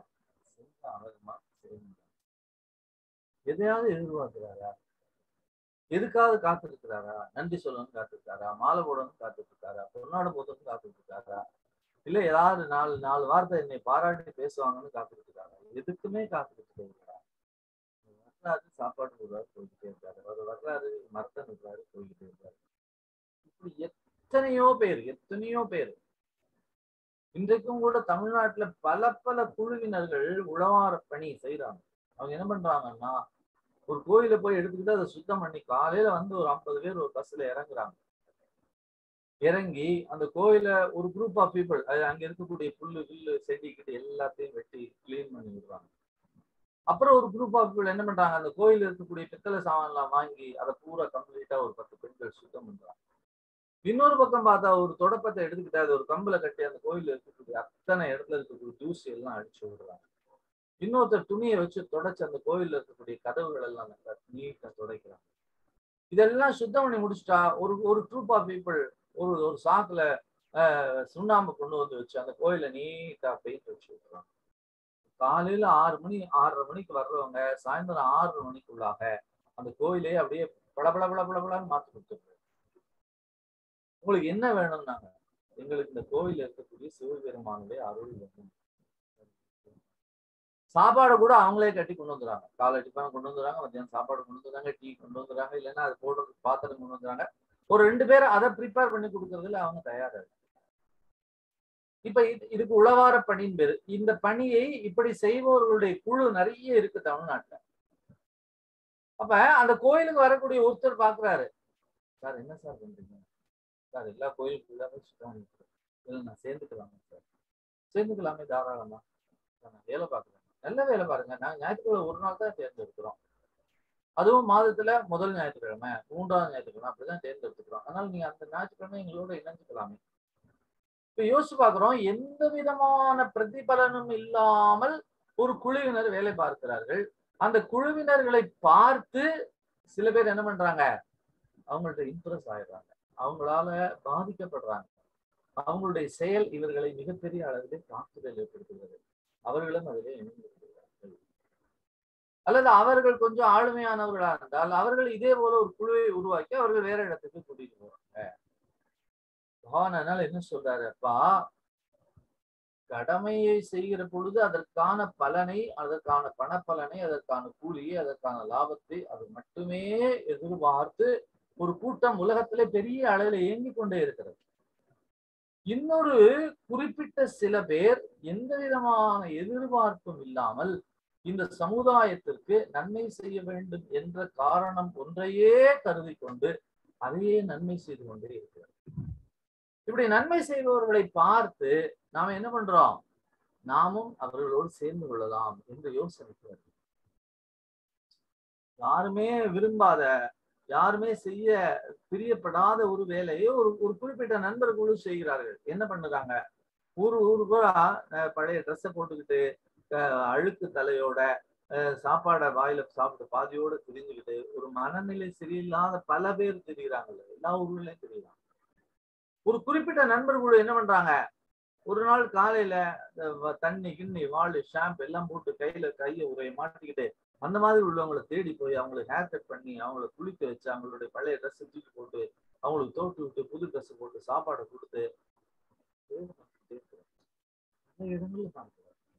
எதையாவது எதிர்பார்க்கிறாரா எதுக்காவது காத்திருக்கிறாரா நன்றி சொல்லணும்னு காத்திருக்காரா மாலை போடணும்னு காத்திருக்காரா பொன்னாடு போதணும்னு காத்திருக்காரா இல்ல ஏதாவது நாலு நாலு வார்த்தை என்னை பாராட்டி பேசுவாங்கன்னு காத்திருக்கிறாரா எதுக்குமே காத்திருக்கிறாரா வரலாறு சாப்பாடு விடுறாரு போய்கிட்டே இருக்காரு அவர் வரலாறு மரத்தன் விடுறாரு போய்கிட்டே இருக்காரு இப்படி எத்தனையோ பேர் எத்தனையோ பேர் இன்றைக்கும் கூட தமிழ்நாட்டுல பல பல குழுவினர்கள் உழவார பணி செய்யறாங்க அவங்க என்ன பண்றாங்கன்னா ஒரு கோயில போய் எடுத்துக்கிட்டு அதை சுத்தம் பண்ணி காலையில வந்து ஒரு ஐம்பது பேர் ஒரு பஸ்ல இறங்குறாங்க இறங்கி அந்த கோயில ஒரு குரூப் ஆஃப் பீப்புள் அது அங்க இருக்கக்கூடிய புல்லு புல்லு செடிக்கிட்டு எல்லாத்தையும் வெட்டி கிளீன் பண்ணி விடுறாங்க அப்புறம் ஒரு குரூப் ஆஃப் பீப்புள் என்ன பண்றாங்க அந்த கோயில இருக்கக்கூடிய பித்தளை சாமான்லாம் வாங்கி அதை பூரா கம்ப்ளீட்டா ஒரு பத்து பெண்கள் சுத்தம் பண்றாங்க இன்னொரு பக்கம் பார்த்தா ஒரு தொடப்பத்தை எடுத்துக்கிட்டு அது ஒரு கம்புல கட்டி அந்த கோயில்ல இருக்கக்கூடிய அத்தனை இடத்துல இருக்கக்கூடிய தூசி எல்லாம் அடிச்சு விடுறாங்க இன்னொருத்தர் துணியை வச்சு தொடச்சு அந்த கோயில்ல இருக்கக்கூடிய கதவுகள் எல்லாம் நல்லா நீட்டா துடைக்கிறாங்க இதெல்லாம் சுத்தம் பண்ணி முடிச்சுட்டா ஒரு ஒரு ட்ரூப் ஆஃப் பீப்புள் ஒரு ஒரு சாக்குல சுண்ணாம்பு கொண்டு வந்து வச்சு அந்த கோயில நீட்டா பெயிண்ட் வச்சு விட்டுறாங்க காலையில ஆறு மணி ஆறரை மணிக்கு வர்றவங்க சாயந்தரம் ஆறரை மணிக்குள்ளாக அந்த கோயிலே அப்படியே பளபள பள பளபளன்னு மாத்தி கொடுத்துருங்க உங்களுக்கு என்ன வேணும்னாங்க எங்களுக்கு இந்த கோயில இருக்கக்கூடிய சிவபெருமானுடைய அருள் வேணும் சாப்பாடு கூட அவங்களே கட்டி கொண்டு வந்துடுறாங்க காலை டிஃபன் கொண்டு வந்துடுறாங்க மத்தியானம் சாப்பாடு கொண்டு வந்துடுறாங்க டீ கொண்டு வந்துடுறாங்க இல்லைன்னா அது போடுறதுக்கு பாத்திரம் கொண்டு வந்துடுறாங்க ஒரு ரெண்டு பேர் அதை ப்ரிப்பேர் பண்ணி கொடுக்கறதுல அவங்க தயாரா இருக்கு இப்ப இது இதுக்கு உளவார பணின்னு பேரு இந்த பணியை இப்படி செய்பவர்களுடைய குழு நிறைய இருக்கு தமிழ்நாட்டுல அப்ப அந்த கோயிலுக்கு வரக்கூடிய ஒருத்தர் பாக்குறாரு சார் என்ன சார் பண்றீங்க சார் எல்லா கோயிலும் ஃபுல்லாவே சுத்தம் பண்ணிட்டு இல்லை நான் சேர்ந்துக்கலாமா சார் சேர்ந்துக்கலாமே தாராளமா நான் வேலை பார்க்குறேன் நல்ல வேலை பாருங்க நாங்கள் ஞாயிற்றுக்கிழமை ஒரு நாள் தான் தேர்ந்தெடுக்கிறோம் அதுவும் மாதத்துல முதல் ஞாயிற்றுக்கிழமை மூன்றாவது ஞாயிற்றுக்கிழமை அப்படிதான் தேர்ந்தெடுத்துக்கிறோம் அதனால நீங்க அந்த ஞாயிற்றுக்கிழமை எங்களோட இணைஞ்சுக்கலாமே இப்ப யோசிச்சு பாக்குறோம் எந்த விதமான பிரதிபலனும் இல்லாமல் ஒரு குழுவினர் வேலை பார்க்கிறார்கள் அந்த குழுவினர்களை பார்த்து சில பேர் என்ன பண்றாங்க அவங்கள்ட்ட இம்ப்ரெஸ் ஆயிடுறாங்க அவங்களால பாதிக்கப்படுறாங்க அவங்களுடைய செயல் இவர்களை மிகப்பெரிய அளவிலே தாக்குதல் ஏற்படுத்துகிறது அவர்களும் அதிலே இணைந்திருக்கிறார்கள் அல்லது அவர்கள் கொஞ்சம் ஆளுமையானவர்களா இருந்தால் அவர்கள் இதே போல ஒரு குழுவை உருவாக்கி அவர்கள் வேற இடத்துக்கு கூட்டிட்டு போறாங்க பகவான் அதனால என்ன சொல்றாரு அப்பா கடமையை செய்கிற பொழுது அதற்கான பலனை அதற்கான பணப்பலனை அதற்கான கூலியை அதற்கான லாபத்தை அது மட்டுமே எதிர்பார்த்து ஒரு கூட்டம் உலகத்திலே பெரிய அளவில் இயங்கிக் கொண்டே இருக்கிறது இன்னொரு குறிப்பிட்ட சில பேர் எந்த விதமான எதிர்பார்ப்பும் இல்லாமல் இந்த சமுதாயத்திற்கு நன்மை செய்ய வேண்டும் என்ற காரணம் ஒன்றையே கருதி கொண்டு அதையே நன்மை செய்து கொண்டே இருக்கிறார் இப்படி நன்மை செய்பவர்களை பார்த்து நாம என்ன பண்றோம் நாமும் அவர்களோடு சேர்ந்து கொள்ளலாம் என்று யோசனைக்கிறார் யாருமே விரும்பாத யாருமே செய்ய பிரியப்படாத ஒரு வேலையை ஒரு ஒரு குறிப்பிட்ட நண்பர் குழு செய்கிறார்கள் என்ன பண்ணுறாங்க ஊர் ஊரு பூரா பழைய ட்ரெஸ்ஸை போட்டுக்கிட்டு அழுக்கு தலையோட சாப்பாடை வாயில சாப்பிட்டு பாதியோட திரிஞ்சுக்கிட்டு ஒரு மனநிலை சரியில்லாத பல பேர் தெரிகிறாங்கல்ல எல்லா ஊர்லயும் தெரியுறாங்க ஒரு குறிப்பிட்ட நண்பர் குழு என்ன பண்றாங்க ஒரு நாள் காலையில தண்ணி கிண்ணி வாள் ஷாம்பு எல்லாம் போட்டு கையில கையை உரைய மாட்டிக்கிட்டு அந்த மாதிரி உள்ளவங்களை தேடி போய் அவங்களுக்கு ஹேர் கட் பண்ணி அவங்கள குளிக்க வச்சு அவங்களுடைய பழைய ட்ரெஸ் தூக்கி போட்டு அவங்களுக்கு தோட்டு விட்டு புது ட்ரெஸ் போட்டு சாப்பாடை கொடுத்து இடங்கள்ல காமிக்கிறார்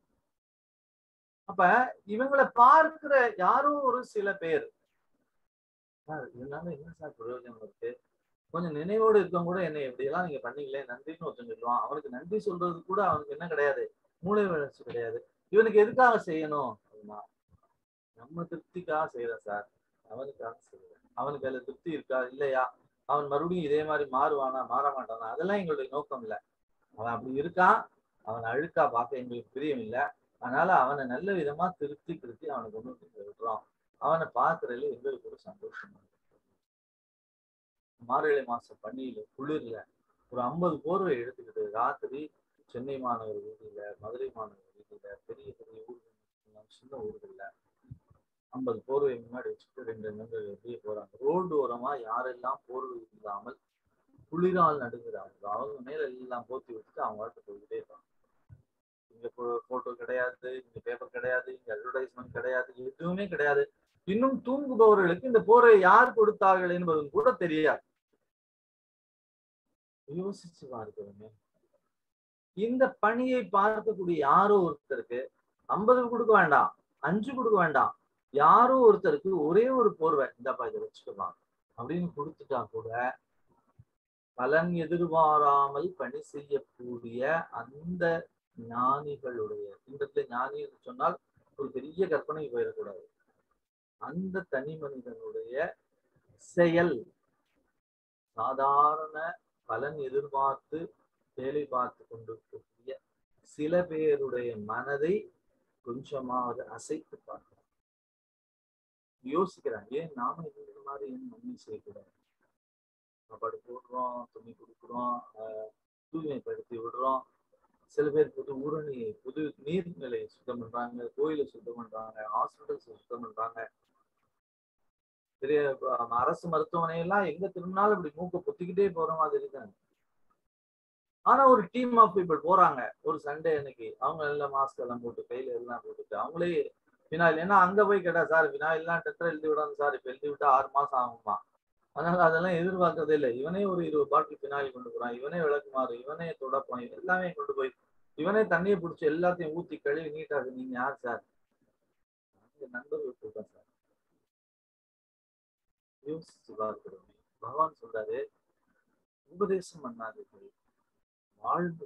அப்ப இவங்களை பார்க்கிற யாரோ ஒரு சில பேர் சார் இதனால என்ன சார் பிரயோஜனம் இருக்கு கொஞ்சம் நினைவோடு இருக்கவங்க கூட என்னை எப்படியெல்லாம் நீங்க பண்ணீங்களே நன்றின்னு ஒருத்தன் சொல்லுவான் அவனுக்கு நன்றி சொல்றது கூட அவனுக்கு என்ன கிடையாது மூளை வளர்ச்சி கிடையாது இவனுக்கு எதுக்காக செய்யணும் அப்படின்னா நம்ம திருப்திக்காக செய்யறேன் சார் அவனுக்காக செய்யறேன் அவனுக்கு அதுல திருப்தி இருக்கா இல்லையா அவன் மறுபடியும் இதே மாதிரி மாறுவானா மாற மாட்டானா அதெல்லாம் எங்களுடைய நோக்கம் இல்லை அவன் அப்படி இருக்கான் அவன் அழுக்கா பார்க்க எங்களுக்கு பிரியம் இல்லை அதனால அவனை நல்ல விதமா திருப்தி திருத்தி அவனை கொண்டு வந்து விட்டுறோம் அவனை பார்க்கறதுல எங்களுக்கு ஒரு சந்தோஷம் மார்கழி மாசம் பனியில குளிர்ல ஒரு ஐம்பது போர்வை எடுத்துக்கிட்டு ராத்திரி சென்னை மாநகர் வீதியில மதுரை மாநகர் வீதியில பெரிய பெரிய ஊர்கள் சின்ன ஊர்கள்ல ஐம்பது போர்வை முன்னாடி வச்சுட்டு ரெண்டு ரெண்டு வெளியே போறாங்க ரோடு ஓரமா யாரெல்லாம் போர்வை இல்லாமல் குளிரால் நடுங்கிறாங்க அவங்க மேல எல்லாம் போத்தி வச்சுட்டு அவங்க வாட்டு போய்கிட்டே இருப்பாங்க இங்க போட்டோ கிடையாது இங்க பேப்பர் கிடையாது இங்க அட்வர்டைஸ்மெண்ட் கிடையாது எதுவுமே கிடையாது இன்னும் தூங்குபவர்களுக்கு இந்த போரை யார் கொடுத்தார்கள் என்பதும் கூட தெரியாது யோசிச்சு பார்க்கிறோமே இந்த பணியை பார்க்கக்கூடிய யாரோ ஒருத்தருக்கு ஐம்பது கொடுக்க வேண்டாம் அஞ்சு கொடுக்க வேண்டாம் யாரோ ஒருத்தருக்கு ஒரே ஒரு போர்வை இந்தப்பா இதை வச்சுக்கலாம் அப்படின்னு கொடுத்துட்டா கூட பலன் எதிர்பாராமல் பணி செய்யக்கூடிய அந்த ஞானிகளுடைய இந்த ஞானி என்று சொன்னால் ஒரு பெரிய கற்பனை போயிடக்கூடாது அந்த தனி மனிதனுடைய செயல் சாதாரண பலன் எதிர்பார்த்து வேலை பார்த்து கொண்டிருக்கக்கூடிய சில பேருடைய மனதை கொஞ்சமாவது அசைத்து பார்க்கலாம் யோசிக்கிறாங்க ஏன் நாம இந்த மாதிரி ஏன் நன்மை செய்யக்கூடாது சாப்பாடு போடுறோம் துணி கொடுக்குறோம் தூய்மைப்படுத்தி விடுறோம் சில பேர் புது ஊரணி புது நீர்நிலையை சுத்தம் பண்றாங்க கோயிலை சுத்தம் பண்றாங்க ஹாஸ்பிட்டல்ஸ் சுத்தம் பண்றாங்க பெரிய அரசு மருத்துவமனையெல்லாம் எங்க திரும்பினாலும் இப்படி மூக்க பொத்திக்கிட்டே போற மாதிரி தான் ஆனா ஒரு டீம் ஆஃப் பீப்புள் போறாங்க ஒரு சண்டே அன்னைக்கு அவங்க எல்லாம் மாஸ்க் எல்லாம் போட்டு கையில எல்லாம் போட்டுட்டு அவங்களே வினாயில் ஏன்னா அங்க போய் கேட்டா சார் வினாயிலாம் டெட்டர் எழுதி விடணும் சார் இப்ப எழுதி விட்டா ஆறு மாசம் ஆகுமா அதனால அதெல்லாம் எதிர்பார்க்கறதே இல்லை இவனே ஒரு இருபது பாட்டில் பினாயில் கொண்டு போறான் இவனே விளக்குமாறு இவனே தொடப்பான் எல்லாமே கொண்டு போய் இவனே தண்ணியை பிடிச்சி எல்லாத்தையும் ஊத்தி கழுவி நீட்டாது நீங்க யார் சார் நண்பர்கள் சொல்றேன் சார் யோசிச்சு பார்க்கிறோம் பகவான் சொல்றாரு உபதேசம் பண்ணாதீர்கள் வாழ்ந்து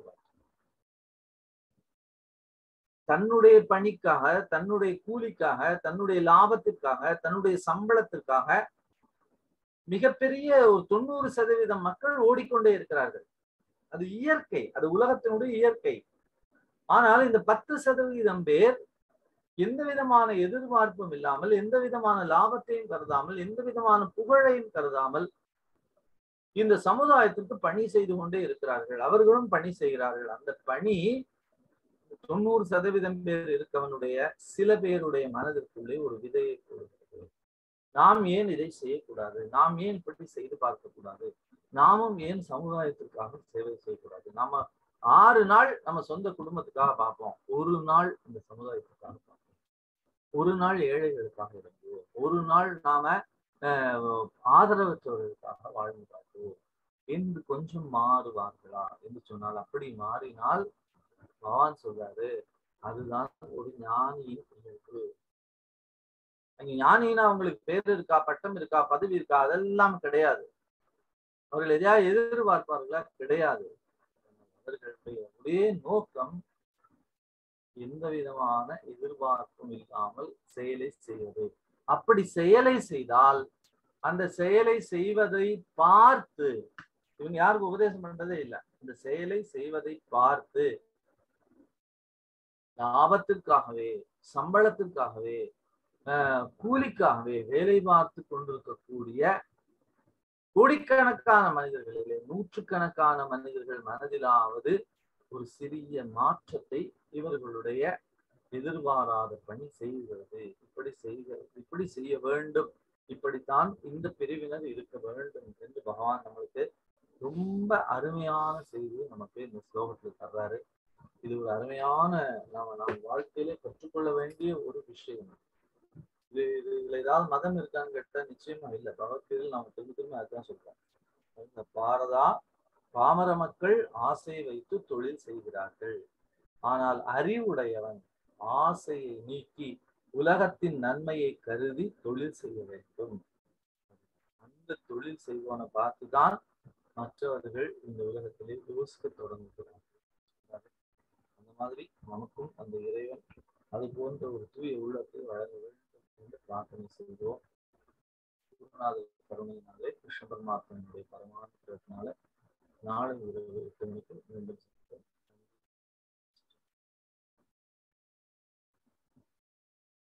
தன்னுடைய பணிக்காக தன்னுடைய கூலிக்காக தன்னுடைய லாபத்திற்காக தன்னுடைய சம்பளத்திற்காக மிகப்பெரிய ஒரு தொண்ணூறு சதவீதம் மக்கள் ஓடிக்கொண்டே இருக்கிறார்கள் அது இயற்கை அது உலகத்தினுடைய இயற்கை ஆனால் இந்த பத்து சதவீதம் பேர் எந்த விதமான எதிர்பார்ப்பும் இல்லாமல் எந்த விதமான லாபத்தையும் கருதாமல் எந்த விதமான புகழையும் கருதாமல் இந்த சமுதாயத்திற்கு பணி செய்து கொண்டே இருக்கிறார்கள் அவர்களும் பணி செய்கிறார்கள் அந்த பணி தொண்ணூறு சதவீதம் பேர் இருக்கவனுடைய சில பேருடைய மனதிற்குள்ளே ஒரு விதையை கொடுக்கிறது நாம் ஏன் இதை செய்யக்கூடாது நாம் ஏன் இப்படி செய்து பார்க்க கூடாது நாமும் ஏன் சமுதாயத்திற்காக சேவை செய்யக்கூடாது நாம ஆறு நாள் நம்ம சொந்த குடும்பத்துக்காக பார்ப்போம் ஒரு நாள் இந்த சமுதாயத்துக்காக பார்ப்போம் ஒரு நாள் ஏழைகளுக்காக இறங்குவோம் ஒரு நாள் நாம ஆதரவற்றவர்களுக்காக வாழ்ந்து பார்ப்போம் என்று கொஞ்சம் மாறுவார்களா என்று சொன்னால் அப்படி மாறினால் பகவான் சொல்றாரு அதுதான் ஒரு ஞானியின் இயல்பு அங்க ஞானினா அவங்களுக்கு பேர் இருக்கா பட்டம் இருக்கா பதவி இருக்கா அதெல்லாம் கிடையாது அவர்கள் எதையாவது எதிர்பார்ப்பார்களா கிடையாது அவர்களுடைய ஒரே நோக்கம் எந்த விதமான எதிர்பார்ப்பும் இல்லாமல் செயலை செய்வது அப்படி செயலை செய்தால் அந்த செயலை செய்வதை பார்த்து இவங்க யாருக்கும் உபதேசம் பண்றதே இல்லை இந்த செயலை செய்வதை பார்த்து லாபத்திற்காகவே சம்பளத்திற்காகவே கூலிக்காகவே வேலை பார்த்து கொண்டிருக்கக்கூடிய கோடிக்கணக்கான மனிதர்களிலே நூற்றுக்கணக்கான மனிதர்கள் மனதிலாவது ஒரு சிறிய மாற்றத்தை இவர்களுடைய எதிர்பாராத பணி செய்கிறது இப்படி செய்கிறது இப்படி செய்ய வேண்டும் இப்படித்தான் இந்த பிரிவினர் இருக்க வேண்டும் என்று பகவான் நம்மளுக்கு ரொம்ப அருமையான செய்தியை நமக்கு இந்த ஸ்லோகத்தில் தர்றாரு இது ஒரு அருமையான நாம நாம் வாழ்க்கையிலே கற்றுக்கொள்ள வேண்டிய ஒரு விஷயம் இது இது இதுல ஏதாவது மதம் இருக்கான்னு கேட்டா நிச்சயமா இல்லை பகவத்கீதையில் நாம திரும்ப திரும்ப அதுதான் சொல்றோம் இந்த பாரதா பாமர மக்கள் ஆசை வைத்து தொழில் செய்கிறார்கள் ஆனால் அறிவுடையவன் ஆசையை நீக்கி உலகத்தின் நன்மையை கருதி தொழில் செய்ய வேண்டும் அந்த தொழில் செய்வோனை பார்த்துதான் மற்றவர்கள் இந்த உலகத்திலே யோசிக்க தொடங்குகிறார்கள் அந்த மாதிரி நமக்கும் அந்த இறைவன் அது போன்ற ஒரு தூய உள்ளத்தை வழங்க வேண்டும் என்று பிரார்த்தனை செய்வோம் குருநாதர் கருணையினாலே கிருஷ்ண பரமாத்மனுடைய பரமாத்திரத்தினால நாளை இரவு எட்டு மணிக்கு மீண்டும் சந்திப்போம்